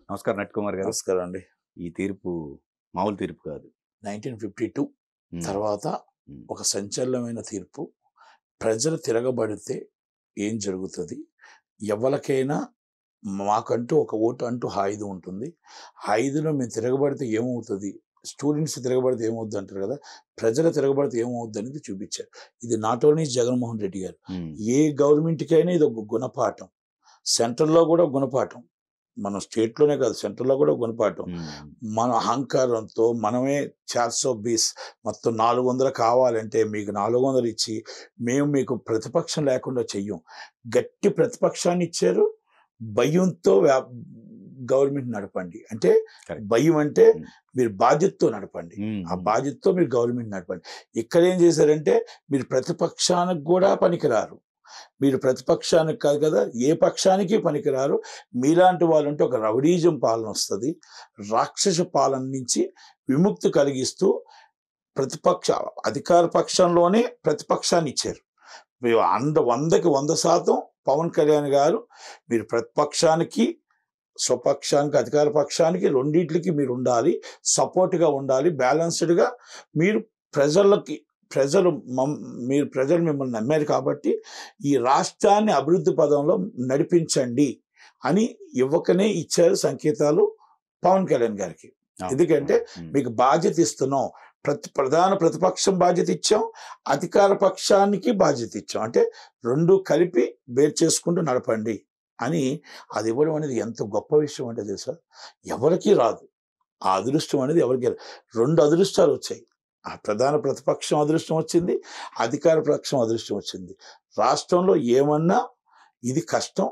నమస్కారం నట్ కుమార్ గారు నమస్కారం అండి ఈ తీర్పు మామూలు తీర్పు కాదు నైన్టీన్ ఫిఫ్టీ టూ ఉమ్, తర్వాత ఉమ్, ఒక సంచలనమైన తీర్పు ప్రజలు తిరగబడితే ఏం జరుగుతుంది ఎవరికైనా మాకంటూ ఒక ఓటు అంటూ ఆయుధం ఉంటుంది ఆయుధంలో మేము తిరగబడితే ఏమవుతుంది స్టూడెంట్స్ తిరగబడితే ఏమవుద్ది అంటారు కదా ప్రజలు తిరగబడితే ఏమవుద్ది అనేది చూపించారు ఇది నాట్ ఓన్లీ జగన్మోహన్ రెడ్డి గారు ఉమ్, ఏ గవర్నమెంట్కైనా ఇది ఒక గుణపాఠం సెంట్రల్లో కూడా గుణపాఠం మన స్టేట్లోనే కాదు సెంట్రల్లో కూడా గుణపాఠం ఉమ్, మన అహంకారంతో మనమే చార్సో బీస్ మొత్తం నాలుగు వందలు కావాలంటే మీకు నాలుగు వందలు ఇచ్చి మేము మీకు ప్రతిపక్షం లేకుండా చెయ్యం గట్టి ప్రతిపక్షాన్ని ఇచ్చారు భయంతో గవర్నమెంట్ నడపండి అంటే Correct. భయం అంటే Hmm. మీరు బాధ్యతతో నడపండి ఉమ్, ఆ బాధ్యతతో మీరు గవర్నమెంట్ నడపండి ఇక్కడ ఏం చేశారంటే మీరు ప్రతిపక్షానికి కూడా పనికిరారు మీరు ప్రతిపక్షానికి కాదు కదా ఏ పక్షానికి పనికిరారు మీలాంటి వాళ్ళు ఉంటే ఒక రౌడీజం పాలన వస్తుంది రాక్షస పాలన నుంచి విముక్తి కలిగిస్తూ ప్రతిపక్ష అధికార పక్షంలోనే ప్రతిపక్షాన్ని ఇచ్చారు మీరు అంద వందకి వంద శాతం పవన్ కళ్యాణ్ గారు మీరు ప్రతిపక్షానికి స్వపక్షానికి అధికార పక్షానికి రెండింటికి మీరు ఉండాలి సపోర్ట్గా ఉండాలి బ్యాలెన్స్డ్గా మీరు ప్రజలకి ప్రజలు మమ్ మీరు ప్రజలు మిమ్మల్ని నమ్మారు కాబట్టి ఈ రాష్ట్రాన్ని అభివృద్ధి పదంలో నడిపించండి అని ఇవ్వకనే ఇచ్చారు సంకేతాలు పవన్ కళ్యాణ్ గారికి అవును, ఎందుకంటే ఉమ్, మీకు బాధ్యత ఇస్తున్నాం ప్రతి ప్రధాన ప్రతిపక్షం బాధ్యత ఇచ్చాం అధికార పక్షానికి బాధ్యత ఇచ్చాం అంటే రెండు కలిపి బేర్ చేసుకుంటూ నడపండి అని అది ఇవ్వడం అనేది ఎంత గొప్ప విషయం అంటే తెలుసా ఎవరికీ రాదు ఆ అదృష్టం అనేది ఎవరికి రాదు. రెండు అదృష్టాలు వచ్చాయి ఆ ప్రధాన ప్రతిపక్షం అదృష్టం వచ్చింది అధికార పక్షం అదృష్టం వచ్చింది రాష్ట్రంలో ఏమన్నా ఇది కష్టం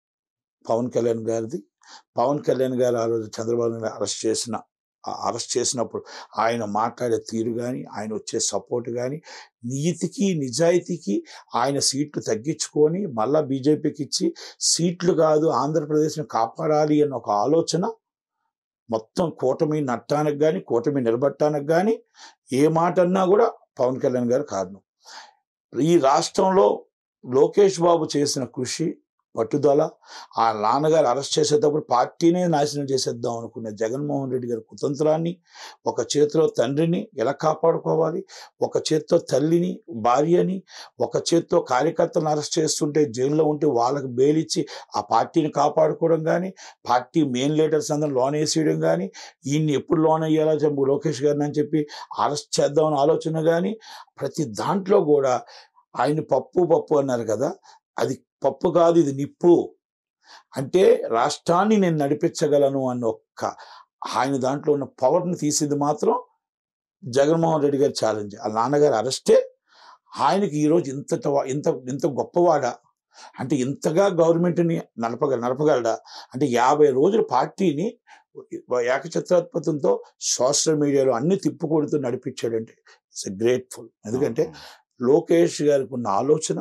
పవన్ కళ్యాణ్ గారిది పవన్ కళ్యాణ్ గారు ఆ రోజు చంద్రబాబు నాయుడు అరెస్ట్ చేసిన ఆ అరెస్ట్ చేసినప్పుడు ఆయన మాట్లాడే తీరు కానీ ఆయన వచ్చే సపోర్ట్ కానీ నీతికి నిజాయితీకి ఆయన సీట్లు తగ్గించుకొని మళ్ళా బీజేపీకి ఇచ్చి సీట్లు కాదు ఆంధ్రప్రదేశ్ని కాపాడాలి అన్న ఒక ఆలోచన మొత్తం కూటమి నట్టానికి కానీ కూటమి నిలబట్టానికి కానీ ఏ మాట అన్నా కూడా పవన్ కళ్యాణ్ గారు కారణం ఈ రాష్ట్రంలో లోకేష్ బాబు చేసిన కృషి పట్టుదల ఆ నాన్నగారు అరెస్ట్ చేసేటప్పుడు పార్టీనే నాశనం చేసేద్దాం అనుకునే జగన్మోహన్ రెడ్డి గారి కుతంత్రాన్ని ఒక చేతిలో తండ్రిని ఎలా కాపాడుకోవాలి ఒక చేత్తో తల్లిని భార్యని ఒక చేత్తో కార్యకర్తలను అరెస్ట్ చేస్తుంటే జైల్లో ఉంటే వాళ్ళకి బెయిలిచ్చి ఆ పార్టీని కాపాడుకోవడం కానీ పార్టీ మెయిన్ లీడర్స్ అందరూ లోన్ వేసేయడం కానీ ఈయన్ని ఎప్పుడు లోన్ అయ్యేలా చెప్పు లోకేష్ గారిని అని చెప్పి అరెస్ట్ చేద్దామని ఆలోచన కానీ ప్రతి దాంట్లో కూడా ఆయన పప్పు పప్పు అన్నారు కదా అది పప్పు కాదు ఇది నిప్పు అంటే రాష్ట్రాన్ని నేను నడిపించగలను అన్న ఒక్క ఆయన దాంట్లో ఉన్న పవర్ని తీసింది మాత్రం జగన్మోహన్ రెడ్డి గారి ఛాలెంజ్ ఆ నాన్నగారు అరెస్టే ఆయనకి ఈరోజు ఇంత ఇంత ఇంత గొప్పవాడా అంటే ఇంతగా గవర్నమెంట్ని నడపగ నడపగలడా అంటే యాభై రోజుల పార్టీని ఏకఛత్రాధిపత్యంతో సోషల్ మీడియాలో అన్ని తిప్పుకొడుతూ నడిపించాడంటే ఇట్స్ గ్రేట్ఫుల్ ఎందుకంటే లోకేష్ గారికి ఉన్న ఆలోచన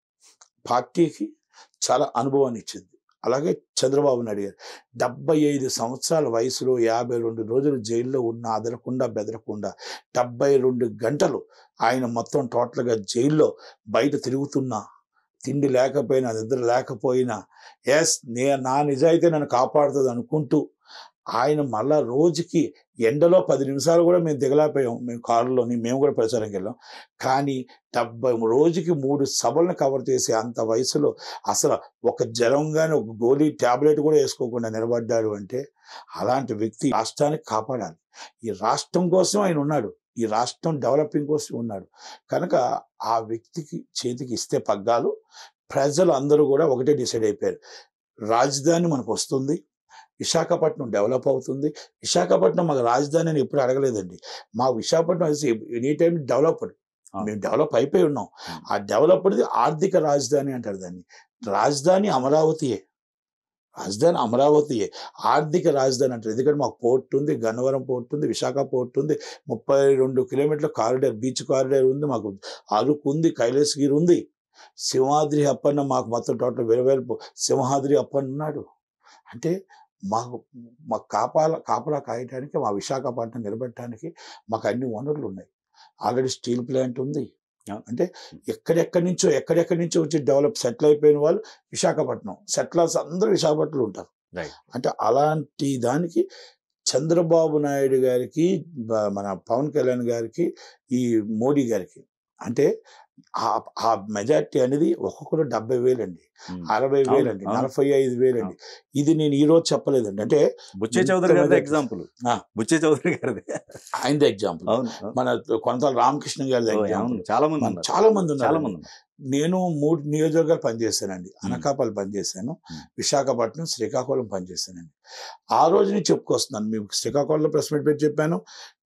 పార్టీకి చాలా అనుభవాన్ని ఇచ్చింది అలాగే చంద్రబాబు నాయుడు గారు డెబ్బై ఐదు సంవత్సరాల వయసులో యాభై రెండు రోజులు జైల్లో ఉన్న అదలకుండా బెదరకుండా డెబ్బై రెండు గంటలు ఆయన మొత్తం టోటల్గా జైల్లో బయట తిరుగుతున్నా తిండి లేకపోయినా నిద్ర లేకపోయినా ఎస్ నే నా నిజాయితీ నన్ను కాపాడుతుంది అనుకుంటూ ఆయన మళ్ళా రోజుకి ఎండలో పది నిమిషాలు కూడా మేము దిగలేకపోయాం మేము కారులోని మేము కూడా ప్రచారంకి వెళ్ళాం కానీ డెబ్బై రోజుకి మూడు సభలను కవర్ చేసే అంత వయసులో అసలు ఒక జ్వరం కానీ ఒక గోళీ ట్యాబ్లెట్ కూడా వేసుకోకుండా నిలబడ్డాడు అంటే అలాంటి వ్యక్తి రాష్ట్రానికి కాపాడాలి ఈ రాష్ట్రం కోసం ఆయన ఉన్నాడు ఈ రాష్ట్రం డెవలపింగ్ కోసం ఉన్నాడు కనుక ఆ వ్యక్తికి చేతికి ఇస్తే పగ్గాలు ప్రజలు అందరూ కూడా ఒకటే డిసైడ్ అయిపోయారు రాజధాని మనకు వస్తుంది విశాఖపట్నం డెవలప్ అవుతుంది విశాఖపట్నం మాకు రాజధాని అని ఎప్పుడు అడగలేదండి మా విశాఖపట్నం ఎనీ టైం డెవలప్డ్ ఆ. మేము డెవలప్ అయిపోయి ఉన్నాం ఆ డెవలప్డ్ది ఆర్థిక రాజధాని అంటారు దాన్ని రాజధాని అమరావతియే రాజధాని అమరావతియే ఆర్థిక రాజధాని అంటారు ఎందుకంటే మాకు పోర్ట్ ఉంది గన్నవరం పోర్ట్ ఉంది విశాఖ పోర్ట్ ఉంది ముప్పై రెండు కిలోమీటర్ల కారిడార్ బీచ్ కారిడార్ ఉంది మాకు అరకు ఉంది కైలాసగిరి ఉంది సింహాద్రి అప్పన్న మాకు మొత్తం టోటల్ వేరు సింహాద్రి అప్పన్న ఉన్నాడు అంటే మాకు మాకు కాపాల కాపలా కాయటానికి మా విశాఖపట్నం నిలబెట్టడానికి మాకు అన్ని వనరులు ఉన్నాయి ఆల్రెడీ స్టీల్ ప్లాంట్ ఉంది అంటే ఎక్కడెక్కడి నుంచో ఎక్కడెక్కడి నుంచో వచ్చి డెవలప్ సెటిల్ అయిపోయిన వాళ్ళు విశాఖపట్నం సెటిలర్స్ అందరూ విశాఖపట్నంలో ఉంటారు Right. అంటే అలాంటి దానికి చంద్రబాబు నాయుడు గారికి బ- మన పవన్ కళ్యాణ్ గారికి ఈ మోడీ గారికి అంటే ఆ- ఆ మెజార్టీ అనేది ఒక్కొక్కరు డెబ్బై వేలండి ఉమ్. అరవై అవును, వేలండి అవును. నలభై ఐదు వేలండి ఇది నేను ఈ రోజు చెప్పలేదండి అంటే బుచ్చే ఇంత చౌదరి గారి మెజారిటీ. ఎగ్జాంపుల్ ఆ. బుచ్చే చౌదరి గారిది ఆయనది ఎగ్జాంపుల్ అవును అవును. మన కొంత రామకృష్ణ గారి ఓ, ఎగ్జాంపుల్ అవును చాలా మంది మన ఉన్నారు చాలా మంది చాలా ఉన్నారు మంది ఉన్నారు నేను మూడు నియోజకవర్గాలు పనిచేశానండి అనకాపల్లి పనిచేశాను Hmm. విశాఖపట్నం శ్రీకాకుళం పనిచేశానండి ఆ రోజు నేను చెప్పుకొస్తున్నాను మేము శ్రీకాకుళంలో ప్రెస్ మీట్ పెట్టి చెప్పాను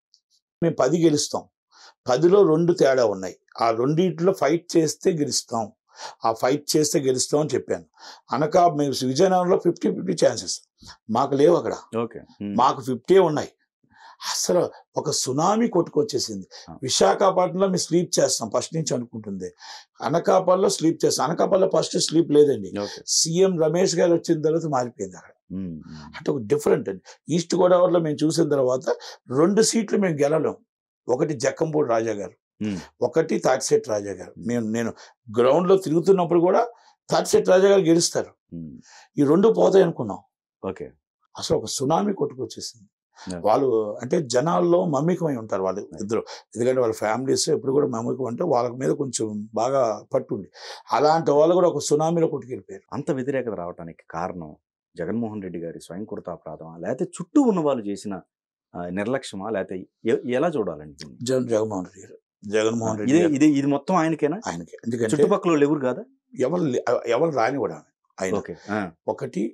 మేము పది గెలుస్తాం పదిలో రెండు తేడా ఉన్నాయి ఆ రెండింటిలో ఫైట్ చేస్తే గెలుస్తాం ఆ ఫైట్ చేస్తే గెలుస్తాం అని చెప్పాను అనకా మేము విజయనగరంలో ఫిఫ్టీ ఫిఫ్టీ ఛాన్సెస్ మాకు లేవు అక్కడ ఓకే ఉమ్. మాకు ఫిఫ్టీ ఉన్నాయి అసలు ఒక సునామీ కొట్టుకొచ్చేసింది ఆ. విశాఖపట్నంలో మేము స్లీప్ చేస్తాం ఫస్ట్ నుంచి అనుకుంటుంది అనకాపల్లిలో స్లీప్ చేస్తాం అనకాపల్లిలో ఫస్ట్ స్లీప్ లేదండి ఓకే సీఎం రమేష్ గారు వచ్చిన తర్వాత మారిపోయింది అక్కడ ఉమ్, ఉమ్. అంటే ఒక డిఫరెంట్ అండి ఈస్ట్ గోదావరిలో మేము చూసిన తర్వాత రెండు సీట్లు మేము గెలలేం ఒకటి జక్కంపూడి రాజా గారు ఉమ్. ఒకటి తాటిశెట్టి రాజా గారు మేము నేను గ్రౌండ్ లో తిరుగుతున్నప్పుడు కూడా తాటిశెట్టి రాజా గారు గెలుస్తారు ఉమ్. ఈ రెండు పోతాయి అనుకున్నాం ఓకే అసలు ఒక సునామీ కొట్టుకొచ్చేసింది Yeah. వాళ్ళు అంటే జనాల్లో మమ్మికమై ఉంటారు వాళ్ళు ఇద్దరు ఎందుకంటే వాళ్ళ ఫ్యామిలీస్ ఎప్పుడు కూడా మమ్మికం అంటే వాళ్ళ మీద కొంచెం బాగా పట్టుంది అలాంటి వాళ్ళు కూడా ఒక సునామీలో కొట్టుకెళ్ళిపోయారు అంత వ్యతిరేకత రావడానికి కారణం జగన్మోహన్ రెడ్డి గారి స్వయం కృతాపరాధమా లేకపోతే చుట్టూ ఉన్న వాళ్ళు చేసిన ఆ, నిర్లక్ష్యమా లేకపోతే ఎ- ఎలా చూడాలండి దీన్ని? జగన్ జగన్మోహన్ రెడ్డి గారు జగన్మోహన్ రెడ్డి ఇదే గారు ఇది ఇది మొత్తం ఆయనకేనా ఆయనకి ఎందుకంటే చుట్టుపక్కల వాళ్ళు ఎవరు కాదా ఎవరు లే- ఎవరు రాని కూడా ఆయన ఓకే ఆ, ఒకటి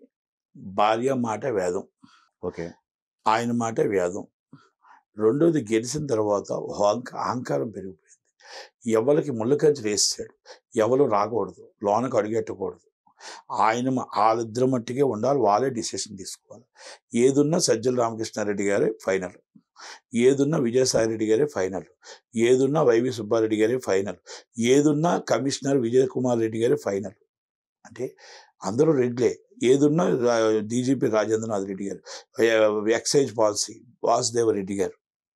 భార్య మాట వేదం ఓకే ఆయన మాట వేదం రెండోది గెలిచిన తర్వాత అహంక అహంకారం పెరిగిపోయింది ఎవరికి ముళ్ళకంచి వేస్తాడు ఎవరు రాకూడదు లోనకు అడుగెట్టకూడదు ఆయన మ- వాళ్ళిద్దరి మట్టికే ఉండాలి వాళ్ళే డిసిషన్ తీసుకోవాలి ఏదున్నా సజ్జల రామకృష్ణారెడ్డి గారే ఫైనల్ ఏదున్నా విజయసాయి రెడ్డి గారే ఫైనల్ ఏదున్నా వైవి సుబ్బారెడ్డి గారే ఫైనల్ ఏదున్నా కమిషనర్ విజయ్ కుమార్ రెడ్డి గారే ఫైనల్ అంటే అందరూ రెడ్లే ఏదున్నా డీజీపీ రాజేంద్రనాథ్ రెడ్డి గారు ఎక్సైజ్ పాలసీ వాసుదేవ రెడ్డి గారు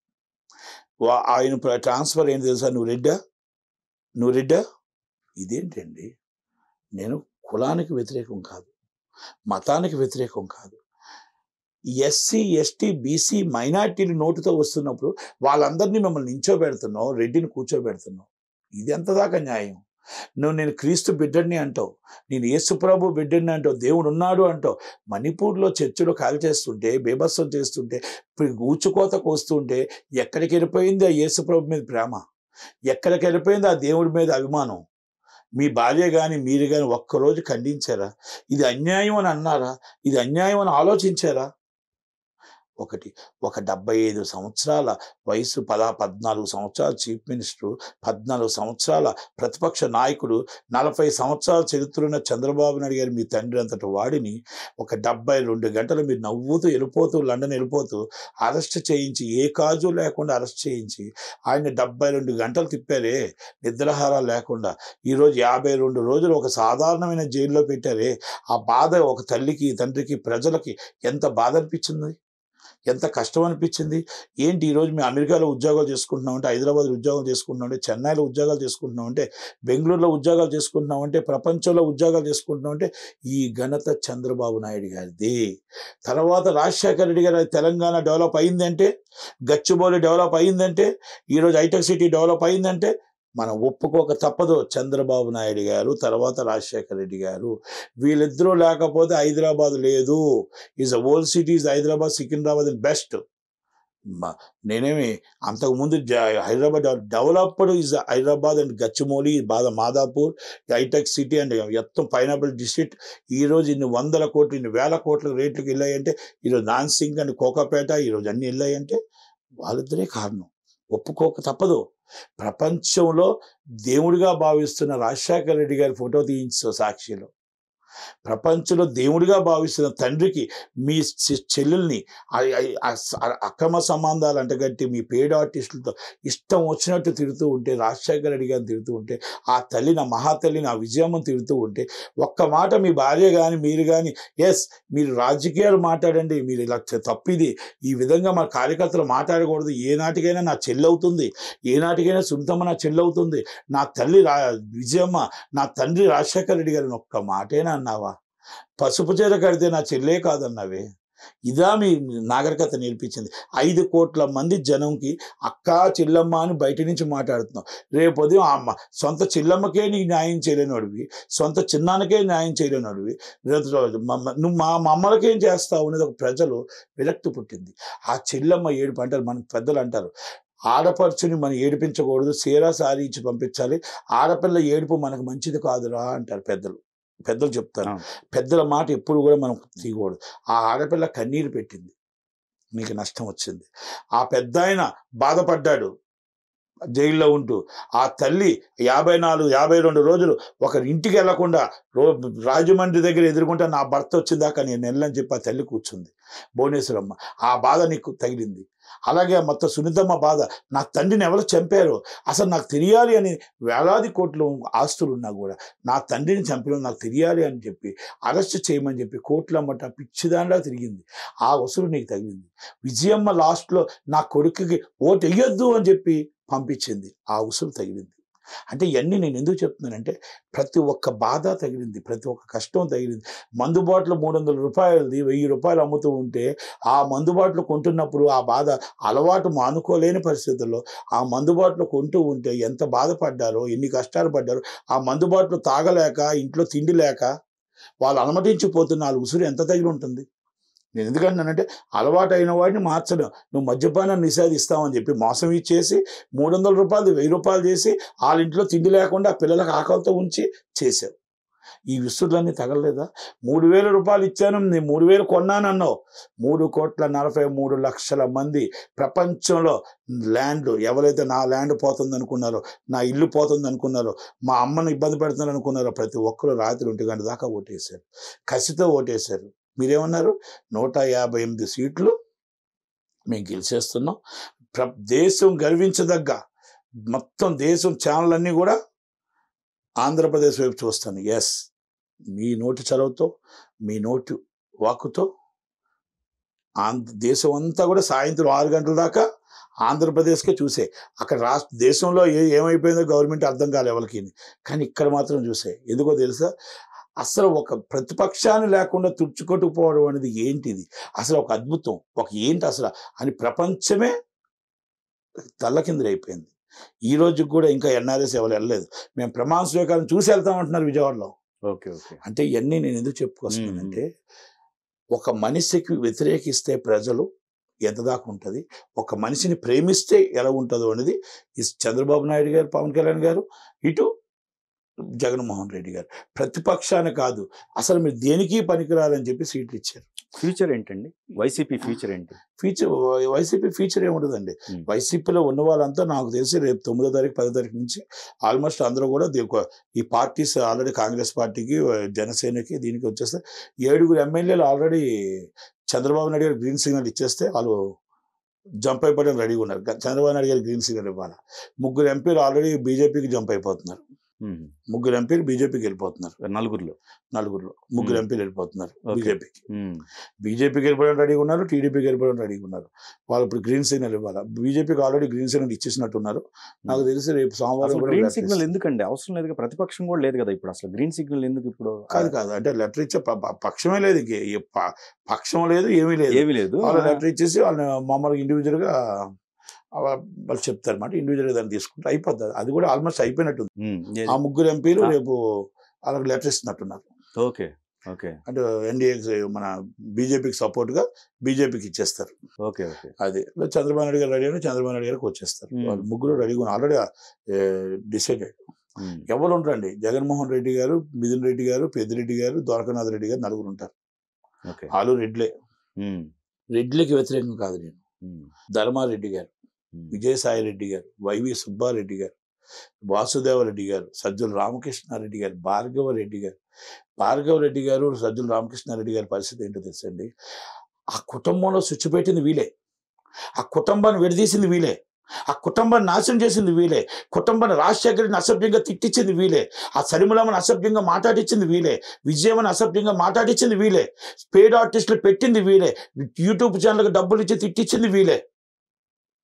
వా- ఆయన ప్ర- ట్రాన్స్ఫర్ ఏంటి తెలుసా నువ్వు రెడ్డా నువ్వు రెడ్డా ఇదేంటండి నేను కులానికి వ్యతిరేకం కాదు మతానికి వ్యతిరేకం కాదు ఎస్సీ ఎస్టీ బీసీ మైనార్టీలు నోటుతో వస్తున్నప్పుడు వాళ్ళందరినీ మిమ్మల్ని నించోబెడుతున్నావు రెడ్డిని కూర్చోబెడుతున్నావు ఇది ఎంత దాకా న్యాయం నువ్వు నేను క్రీస్తు బిడ్డని అంటావు నేను యేసుప్రభు బిడ్డని అంటావు దేవుడు ఉన్నాడు అంటావు మణిపూర్లో చర్చిలో కాల్ చేస్తుంటే బేభత్సం చేస్తుంటే ఇప్పుడు ఊచుకోత కోస్తుంటే ఎక్కడికి వెళ్ళిపోయింది ఆ యేసుప్రభు మీద ప్రేమ ఎక్కడికి వెళ్ళిపోయింది ఆ దేవుడి మీద అభిమానం మీ భార్య కానీ మీరు కానీ ఒక్కరోజు ఖండించారా ఇది అన్యాయం అని అన్నారా ఇది అన్యాయం అని ఆలోచించారా ఒకటి ఒక డెబ్బై ఐదు సంవత్సరాల వయసు పదా పద్నాలుగు సంవత్సరాల చీఫ్ మినిస్టర్ పద్నాలుగు సంవత్సరాల ప్రతిపక్ష నాయకుడు నలభై సంవత్సరాల చరిత్ర ఉన్న చంద్రబాబు నాయుడు గారు మీ తండ్రి అంతటి వాడిని ఒక డెబ్బై రెండు గంటలు మీరు నవ్వుతూ వెళ్ళిపోతూ లండన్ వెళ్ళిపోతూ అరెస్ట్ చేయించి ఏ కాజు లేకుండా అరెస్ట్ చేయించి ఆయన డెబ్బై రెండు గంటలు తిప్పారే నిద్రాహారాలు లేకుండా ఈరోజు యాభై రెండు రోజులు ఒక సాధారణమైన జైల్లో పెట్టారే ఆ బాధ ఒక తల్లికి తండ్రికి ప్రజలకి ఎంత బాధ అనిపించింది ఎంత కష్టం అనిపించింది ఏంటి ఈరోజు మేము అమెరికాలో ఉద్యోగాలు చేసుకుంటున్నాం అంటే హైదరాబాద్లో ఉద్యోగాలు చేసుకుంటున్నాం అంటే చెన్నైలో ఉద్యోగాలు చేసుకుంటున్నాం అంటే బెంగళూరులో ఉద్యోగాలు చేసుకుంటున్నాం అంటే ప్రపంచంలో ఉద్యోగాలు చేసుకుంటున్నాం అంటే ఈ ఘనత చంద్రబాబు నాయుడు గారిది తర్వాత రాజశేఖర రెడ్డి గారి తెలంగాణ డెవలప్ అయిందంటే గచ్చిబౌలి డెవలప్ అయిందంటే ఈరోజు హైటెక్ సిటీ డెవలప్ అయిందంటే మనం ఒప్పుకోక తప్పదు చంద్రబాబు నాయుడు గారు తర్వాత రాజశేఖర రెడ్డి గారు వీళ్ళిద్దరూ లేకపోతే హైదరాబాద్ లేదు is a old city is Hyderabad Secunderabad is best నేనేమి అంతకుముందు జ- Hyderabad developed is Hyderabad and Gachibowli బాద మాదాపూర్ హైటెక్ సిటీ అండ్ మొత్తం పైనాపిల్ డిస్ట్రిక్ట్ ఈ రోజు ఇన్ని వందల కోట్లు ఇన్ని వేల కోట్ల రేట్లకు వెళ్ళాయంటే ఈరోజు నాన్సింగ్ అండ్ కోకాపేట ఈరోజు అన్ని వెళ్ళాయంటే వాళ్ళిద్దరే కారణం ఒప్పుకోక తప్పదు ప్రపంచంలో దేవుడిగా భావిస్తున్న రాజశేఖర రెడ్డి గారి ఫోటో తీయించు సాక్షిలో ప్రపంచంలో దేవుడిగా భావిస్తున్న తండ్రికి మీ చె- చెల్లెల్ని ఆ- ఆ- ఆ స- ఆ అక్రమ సంబంధాలు అంటగట్టి మీ పేడ్ ఆర్టిస్టులతో ఇష్టం వచ్చినట్టు తిడుతూ ఉంటే రాజశేఖర రెడ్డి గారిని తిడుతూ ఉంటే ఆ తల్లి నా మహాతల్లి నా విజయమ్మని తిడుతూ ఉంటే ఒక్క మాట మీ భార్య కానీ మీరు కానీ ఎస్ మీరు రాజకీయాలు మాట్లాడండి మీరు ఇలా చ- తప్పిది ఈ విధంగా మన కార్యకర్తలు మాట్లాడకూడదు ఏ నాటికైనా నా చెల్లవుతుంది ఏ నాటికైనా సుంతమ్మ నా చెల్లవుతుంది నా తల్లి రా విజయమ్మ నా తండ్రి రాజశేఖర రెడ్డి గారిని ఒక్క మాటేనా అన్నావా పసుపు చీర కడితే నా చెల్లే కాదన్నావే ఇదా మీ నాగరికత నేర్పించింది ఐదు కోట్ల మంది జనంకి అక్క చెల్లమ్మ అని బయట నుంచి మాట్లాడుతున్నావు రేపు ఉదయం ఆ అమ్మ సొంత చెల్లమ్మకే నీకు న్యాయం చేయలేనివాడివి సొంత చిన్నాన్నకే న్యాయం చేయలేనివాడివి రేపు రోజు మమ్మ- నువ్వు మా మా అమ్మలకేం చేస్తావు అనేది ఒక ప్రజలు విరక్తి పుట్టింది ఆ చెల్లమ్మ ఏడుపు అంటారు మన పెద్దలు అంటారు ఆడపడుచుని మనం ఏడిపించకూడదు సీరా సారీ ఇచ్చి పంపించాలి ఆడపిల్ల ఏడుపు మనకు మంచిది కాదురా అంటారు పెద్దలు పెద్దలు చెప్తారు అవును. పెద్దల మాట ఎప్పుడు కూడా మనం తీయకూడదు ఆ ఆడపిల్ల కన్నీరు పెట్టింది మీకు నష్టం వచ్చింది ఆ పెద్ద ఆయన బాధపడ్డాడు జైల్లో ఉంటూ ఆ తల్లి యాభై నాలుగు యాభై రెండు రోజులు ఒక ఇంటికి వెళ్లకుండా రో రాజమండ్రి దగ్గర ఎదుర్కొంటే నా భర్త వచ్చిందాకా నేను వెళ్ళని చెప్పి ఆ తల్లి కూర్చుంది భువనేశ్వరమ్మ ఆ బాధ నీకు తగిలింది అలాగే మొత్తం సునీతమ్మ బాధ నా తండ్రిని ఎవరు చంపారు అసలు నాకు తెలియాలి అని వేలాది కోట్లు ఆస్తులు ఉన్నా కూడా నా తండ్రిని చంపిన నాకు తెలియాలి అని చెప్పి అరెస్ట్ చేయమని చెప్పి కోర్టులో అమ్మట పిచ్చిదానిలా తిరిగింది ఆ వసూలు నీకు తగిలింది విజయమ్మ లాస్ట్లో నా కొడుకుకి ఓటు వేయొద్దు అని చెప్పి పంపించింది ఆ ఉసురు తగిలింది అంటే ఇవన్నీ నేను ఎందుకు చెప్తున్నానంటే ప్రతి ఒక్క బాధ తగిలింది ప్రతి ఒక్క కష్టం తగిలింది మందు బాటిల్ మూడు వందల రూపాయలది వెయ్యి రూపాయలు అమ్ముతూ ఉంటే ఆ మందు బాటిల్ కొంటున్నప్పుడు ఆ బాధ అలవాటు మానుకోలేని పరిస్థితుల్లో ఆ మందు బాటిల్ కొంటూ ఉంటే ఎంత బాధపడ్డారో ఎన్ని కష్టాలు పడ్డారో ఆ మందు బాటిల్ తాగలేక ఇంట్లో తిండి లేక వాళ్ళు అనుమతించిపోతున్న వాళ్ళ ఉసురు ఎంత తగిలి ఉంటుంది నేను ఎందుకంటున్నానంటే అలవాటు అయిన వాడిని మార్చడం నువ్వు మద్యపానాన్ని నిషేధిస్తావని చెప్పి మోసం ఇచ్చేసి మూడు వందల రూపాయలు వెయ్యి రూపాయలు చేసి వాళ్ళ ఇంట్లో తిండి లేకుండా ఆ పిల్లలకు ఆకలితో ఉంచి చేసావు ఈ విసురులన్నీ తగలలేదా మూడు వేల రూపాయలు ఇచ్చాను నేను మూడు వేలు కొన్నానన్నావు మూడు కోట్ల నలభై మూడు లక్షల మంది ప్రపంచంలో ల్యాండ్ ఎవరైతే నా ల్యాండ్ పోతుంది అనుకున్నారో నా ఇల్లు పోతుంది అనుకున్నారో మా అమ్మను ఇబ్బంది పెడుతున్నారు అనుకున్నారో ప్రతి ఒక్కరు రాత్రి ఒంటి గంట దాకా ఓటేశారు కసితో ఓటేశారు మీరేమన్నారు నూట యాభై ఎనిమిది సీట్లు మేము గెలిచేస్తున్నాం ప్ర దేశం గర్వించదగ్గ మొత్తం దేశం ఛానల్ అన్నీ కూడా ఆంధ్రప్రదేశ్ వైపు చూస్తాను ఎస్ మీ నోటి చలవతో మీ నోటి వాక్కుతో ఆంధ్ర దేశం అంతా కూడా సాయంత్రం ఆరు గంటల దాకా ఆంధ్రప్రదేశ్కే చూసే అక్కడ రాష్ట్ర దేశంలో ఏ ఏమైపోయిందో గవర్నమెంట్ అర్థం కాలే ఎవరికి కానీ ఇక్కడ మాత్రం చూసే ఎందుకో తెలుసా అసలు ఒక ప్రతిపక్షాన్ని లేకుండా తుడుచుకొట్టుకుపోవడం అనేది ఏంటిది అసలు ఒక అద్భుతం ఒక ఏంటి అసలు అని ప్రపంచమే తల్లకిందులైపోయింది ఈ రోజుకి కూడా ఇంకా ఎన్ఆర్ఎస్ ఎవరు వెళ్ళలేదు మేము ప్రమాణ స్వీకారం చూసి వెళ్తామంటున్నారు విజయవాడలో ఓకే ఓకే అంటే ఇవన్నీ నేను ఎందుకు చెప్పుకొస్తున్నానంటే ఒక మనిషికి వ్యతిరేకిస్తే ప్రజలు ఎంత దాకా ఉంటుంది ఒక మనిషిని ప్రేమిస్తే ఎలా ఉంటుందో అనేది ఈ చంద్రబాబు నాయుడు గారు పవన్ కళ్యాణ్ గారు ఇటు జగన్మోహన్ రెడ్డి గారు ప్రతిపక్షాన్ని కాదు అసలు మీరు దేనికి పనికిరాలని చెప్పి సీట్లు ఇచ్చారు ఫ్యూచర్ ఏంటండి వైసీపీ ఫ్యూచర్ ఏంటి ఫీచర్ వైసీపీ ఫీచర్ ఏముండదండి Hmm. వైసీపీలో ఉన్న వాళ్ళంతా నాకు తెలిసి రేపు తొమ్మిదో తారీఖు పదో తారీఖు నుంచి ఆల్మోస్ట్ అందరూ కూడా దీ- ఒక- ఈ పార్టీస్ ఆల్రెడీ కాంగ్రెస్ పార్టీకి జనసేనకి దీనికి వచ్చేస్తే ఏడుగురు ఎమ్మెల్యేలు ఆల్రెడీ చంద్రబాబు నాయుడు గారు గ్రీన్ సిగ్నల్ ఇచ్చేస్తే వాళ్ళు జంప్ అయిపోవడానికి రెడీగా ఉన్నారు గ- చంద్రబాబు నాయుడు గారు గ్రీన్ సిగ్నల్ ఇవ్వాలి ముగ్గురు ఎంపీలు ఆల్రెడీ బీజేపీకి జంప్ అయిపోతున్నారు మ్మ్. ముగ్గురు ఎంపీలు బీజేపీకి వెళ్ళిపోతున్నారు నలుగురిలో నలుగురులో ముగ్గురు Hmm. ఎంపీలు వెళ్ళిపోతున్నారు Okay. బీజేపీకి మ్మ్. బీజేపీకి వెళ్ళిపోవడం రెడీగా ఉన్నారు టీడీపీకి వెళ్ళిపోవడం రెడీగా ఉన్నారు వాళ్ళు ఇప్పుడు గ్రీన్ సిగ్నల్ ఇవ్వాలి బీజేపీకి ఆల్రెడీ గ్రీన్ సిగ్నల్ ఇచ్చేసినట్టున్నారు నాకు తెలిసి రేపు సోమవారం అసలు కూడా గ్రీన్ letter సిగ్నల్ ఇస్తారు. ఎందుకండి అవసరం లేదు ప్రతిపక్షం కూడా లేదు కదా ఇప్పుడు అసలు గ్రీన్ సిగ్నల్ ఎందుకు ఇప్పుడు కాదు కాదు అంటే లెటర్ ఇచ్చే ప- ప- పక్షమే లేదు ఇంక ఏ ప- పక్షం లేదు ఏమీ లేదు ఏమీ లేదు వాళ్ళు లెటర్ ఇచ్చేసి వాళ్ళని మామూలుగా ఇండివిజువల్ గా ఆ- వాళ్ళు చెప్తారు అనమాట ఇండివిజువల్ గా దాన్ని తీసుకుంటే అయిపోతుంది అది కూడా ఆల్మోస్ట్ అయిపోయినట్టుంది మ్మ్. ఏ- ఆ ముగ్గురు ఎంపీలు ఆ. రేపు వాళ్ళకి లెటర్ ఇస్తున్నట్టున్నారు ఓకే ఓకే అంటే ఎన్డీఏ మన బీజేపీకి సపోర్ట్ గా బీజేపీకి ఇచ్చేస్తారు ఓకే ఓకే అది చంద్రబాబు నాయుడు గారు రెడీ అయినా చంద్రబాబు నాయుడు గారికి వచ్చేస్తారు Hmm. వాళ్ళు ముగ్గురు రెడీగా ఉన్నారు ఆల్రెడీ డిసైడెడ్ మ్మ్. ఎవరు ఉంటారండి జగన్మోహన్ రెడ్డి గారు మిథున్ రెడ్డి గారు పెద్దిరెడ్డి గారు ద్వారకానాథ్ రెడ్డి గారు నలుగురు ఉంటారు ఓకే వాళ్ళు రెడ్లే మ్మ్. రెడ్లకి వ్యతిరేకం కాదు నేను మ్మ్. ధర్మారెడ్డి గారు మ్మ్. విజయసాయి రెడ్డి గారు వైవి సుబ్బారెడ్డి గారు వాసుదేవరెడ్డి గారు సజ్జల రామకృష్ణారెడ్డి గారు భార్గవ రెడ్డి గారు భార్గవ రెడ్డి గారు సజ్జల రామకృష్ణారెడ్డి గారి పరిస్థితి ఏంటో తెలుసండి ఆ కుటుంబంలో స్విచ్ పెట్టింది వీలే ఆ కుటుంబాన్ని విడదీసింది వీలే ఆ కుటుంబాన్ని నాశనం చేసింది వీలే కుటుంబాన్ని రాజశేఖరిని అసభ్యంగా తిట్టించింది వీలే ఆ సరిములమ్మని అసభ్యంగా మాట్లాడించింది వీలే విజయమని అసభ్యంగా మాట్లాడించింది వీలే పేడ్ ఆర్టిస్టులు పెట్టింది వీలే యూట్యూబ్ ఛానల్కి డబ్బులు ఇచ్చి తిట్టించింది వీలే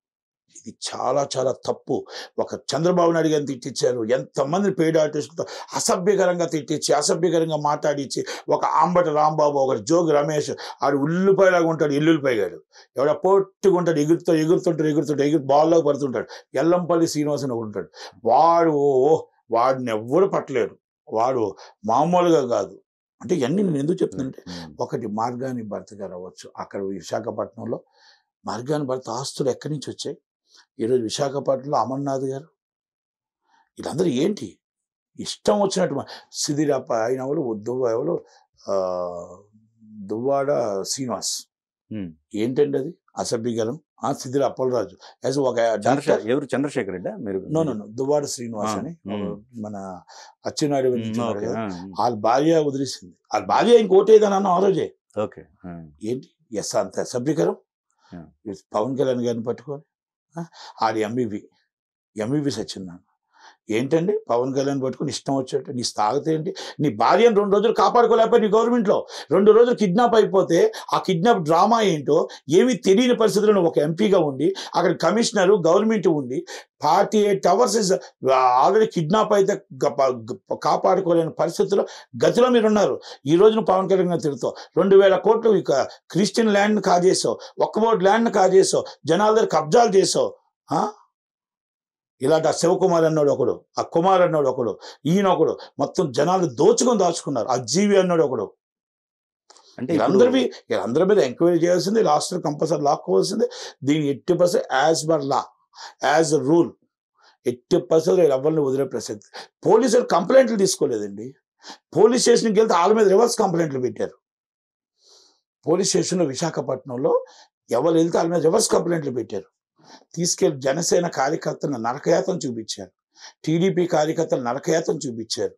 ఇది చాలా చాలా తప్పు ఒక చంద్రబాబు నాయుడు గారిని తిట్టించారు ఎంతమంది పేడ్ ఆర్టిస్టులతో అసభ్యకరంగా తిట్టించి అసభ్యకరంగా మాట్లాడించి ఒక ఆంబటి రాంబాబు ఒక జోగి రమేష్ ఆడు ఉల్లిపాయలాగా ఉంటాడు ఎల్లుల్లిపాయగాడు ఎవడ పొట్టుగా ఉంటాడు ఎగురుతో ఎగురుతుంటాడు ఎగురుతుంటాడు ఎగురు బాల్లోకి పడుతుంటాడు ఎల్లంపల్లి శ్రీనివాసన్ ఒకడు ఉంటాడు వాడు ఓ వాడిని ఎవ్వరు పట్టలేరు వాడు మామూలుగా కాదు అంటే ఇవన్నీ నేను ఎందుకు చెప్తున్నానంటే ఉమ్. ఒకటి మార్గాని భర్త గారు అవ్వచ్చు అక్కడ విశాఖపట్నంలో మార్గాని భర్త ఆస్తులు ఎక్కడి నుంచి వచ్చాయి ఈరోజు విశాఖపట్నంలో అమర్నాథ్ గారు వీళ్ళందరూ ఏంటి ఇష్టం వచ్చినట్టు మా- సిదిరప్ప ఆయన ఎవరు దువ్వ ఎవరు ఆ, దువ్వాడ శ్రీనివాస్ ఉమ్. ఏంటండి అది అసభ్యకరం ఆ సిదిర అప్పలరాజు యాజ్ ఒక చంద్రశేఖర్ ఎవరు చంద్రశేఖర్ రెడ్డా మీరు no no no Duvvada Srinivas ఆ, అని ఉమ్. మన అచ్చెన్నాయుడు ఉమ్, గురించి ఓకే ఆ, ఉమ్. వాళ్ళ భార్య వదిలేసింది వాళ్ళ భార్య ఇంకోటేదని అన్న ఆ రోజే ఓకే ఆ, ఏంటి ఎస్ అంత సభ్యకరం Yeah. పవన్ కళ్యాణ్ గారిని పట్టుకొని ఆ, ఆడి ఎంబీబీ ఎంబీబీ సచ్చిన్నాను ఏంటండి పవన్ కళ్యాణ్ పట్టుకొని ఇష్టం వచ్చేట్టు నీ తాగితే ఏంటి నీ భార్యను రెండు రోజులు కాపాడుకోలేకపోయి నీ గవర్నమెంట్లో రెండు రోజులు కిడ్నాప్ అయిపోతే ఆ కిడ్నాప్ డ్రామా ఏంటో ఏమీ తెలియని పరిస్థితుల్లో నువ్వు ఒక ఎంపీగా ఉండి అక్కడ కమిషనరు గవర్నమెంట్ ఉండి forty eight hours is already kidnap అయితే గ- గ- కాపాడుకోలేని పరిస్థితుల్లో గతిలో మీరు ఉన్నారు ఈ రోజు నువ్వు పవన్ కళ్యాణ్ గారు తిరుగుతావు రెండు వేల కోట్లు ఇక క్రిస్టియన్ ల్యాండ్ కాజేసావు ఒక్క బోర్డు ల్యాండ్ కాజేసావు జనాల దగ్గర కబ్జాలు చేసావు ఆ? ఇలాంటి ఆ శివకుమార్ అన్నాడు ఒకడు ఆ కుమార్ అన్నాడు ఒకడు ఈయన ఒకడు మొత్తం జనాలు దోచుకొని దాచుకున్నారు ఆ జీవి అన్నాడు ఒకడు అంటే వీళ్ళందరివి వీళ్ళందరి మీద ఎంక్వైరీ చేయాల్సింది లాస్ట్ కంపల్సరీ లాక్కోవాల్సింది దీని eighty percent as per law as a rule eighty percent ఎవరిని వదిలే ప్రసక్తి పోలీసులు కంప్లైంట్లు తీసుకోలేదండి పోలీస్ స్టేషన్కి వెళ్తే వాళ్ళ మీద రివర్స్ కంప్లైంట్లు పెట్టారు పోలీస్ స్టేషన్లో విశాఖపట్నంలో ఎవరు వెళ్తే వాళ్ళ మీద రివర్స్ కంప్లైంట్లు పెట్టారు తీసుకెళ్లి జనసేన కార్యకర్తలను నరకయాతం చూపించారు టీడీపీ కార్యకర్తలు నరకయాతం చూపించారు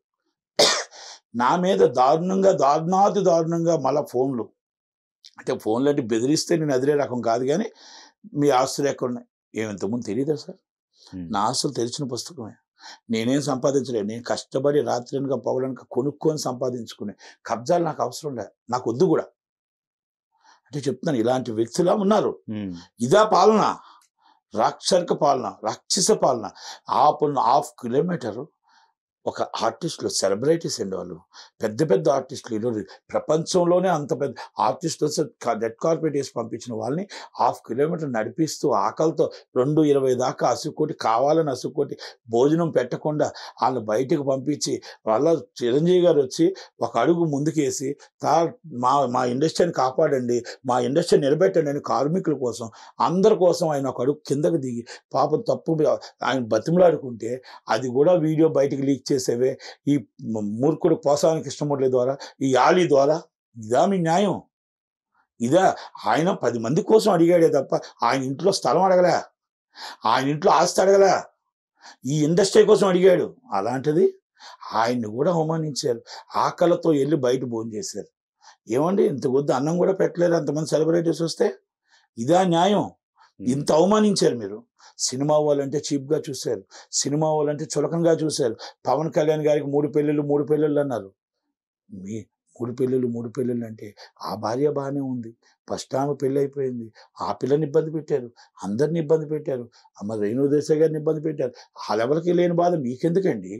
నా మీద దారుణంగా దారుణాతి దారుణంగా మళ్ళా ఫోన్లు అంటే ఫోన్లు అంటే బెదిరిస్తే నేను అదిరే రకం కాదు కానీ మీ ఆస్తులు ఎక్కడ ఉన్నాయి ఏమింతకుముందు తెలియదా సార్ ఉమ్. నా ఆస్తులు తెలిసిన పుస్తకమే నేనేం సంపాదించలేదు నేను కష్టపడి రాత్రినక పొగలనక కొనుక్కొని సంపాదించుకునే కబ్జాలు నాకు అవసరం లేదు నాకు వద్దు కూడా అంటే చెప్తున్నాను ఇలాంటి వ్యక్తులా ఉన్నారు ఉమ్. ఇదా పాలన రాక్షరిక పాలన రాక్షస పాలన హాఫ్ హాఫ్ కిలోమీటర్ ఒక ఆర్టిస్టులు సెలబ్రిటీస్ అండి వాళ్ళు పెద్ద పెద్ద ఆర్టిస్టులు ఈరోజు ప్రపంచంలోనే అంత పెద్ద ఆర్టిస్టులు రెడ్ కార్పెట్ వేసి పంపించిన వాళ్ళని హాఫ్ కిలోమీటర్ నడిపిస్తూ ఆకలితో రెండు ఇరవై దాకా అసుక్కోటి కావాలని అసుక్కోటి భోజనం పెట్టకుండా వాళ్ళని బయటకు పంపించి వాళ్ళ చిరంజీవి గారు వచ్చి ఒక అడుగు ముందుకేసి తా మా మా ఇండస్ట్రీని కాపాడండి మా ఇండస్ట్రీ నిలబెట్టండి అని కార్మికుల కోసం అందరి కోసం ఆయన ఒక అడుగు కిందకు దిగి పాపం తప్పు మీద ఆయన బతిమలాడుకుంటే అది కూడా వీడియో బయటికి లీక్ చేసేవే ఈ మ- మూర్ఖుడు పోసాని కృష్ణమూర్తి ద్వారా ఈ ఆలీ ద్వారా ఇదా మీ న్యాయం ఇదా ఆయన పది మంది కోసం అడిగాడే తప్ప ఆయన ఇంట్లో స్థలం అడగలే ఆయన ఇంట్లో ఆస్తి అడగలే ఈ ఇండస్ట్రీ కోసం అడిగాడు అలాంటిది ఆయన్ని కూడా అవమానించారు ఆకలితో వెళ్ళి బయట భోజనం చేశారు ఏమండి ఇంత వద్దు అన్నం కూడా పెట్టలేరు అంతమంది సెలబ్రిటీస్ వస్తే ఇదా న్యాయం ఇంత అవమానించారు మీరు సినిమా వాళ్ళంటే చీప్గా చూశారు సినిమా వాళ్ళంటే చులకంగా చూశారు పవన్ కళ్యాణ్ గారికి మూడు పెళ్ళిళ్ళు మూడు పెళ్ళిళ్ళు అన్నారు మీ మూడు పెళ్ళిళ్ళు మూడు పెళ్ళిళ్ళు అంటే ఆ భార్య బాగానే ఉంది ఫస్ట్ ఆమె పెళ్ళి అయిపోయింది ఆ పిల్లని ఇబ్బంది పెట్టారు అందరిని ఇబ్బంది పెట్టారు అమ్మ రేణు దేశాయ్ గారిని ఇబ్బంది పెట్టారు వాళ్ళెవరికి లేని బాధ మీకెందుకండి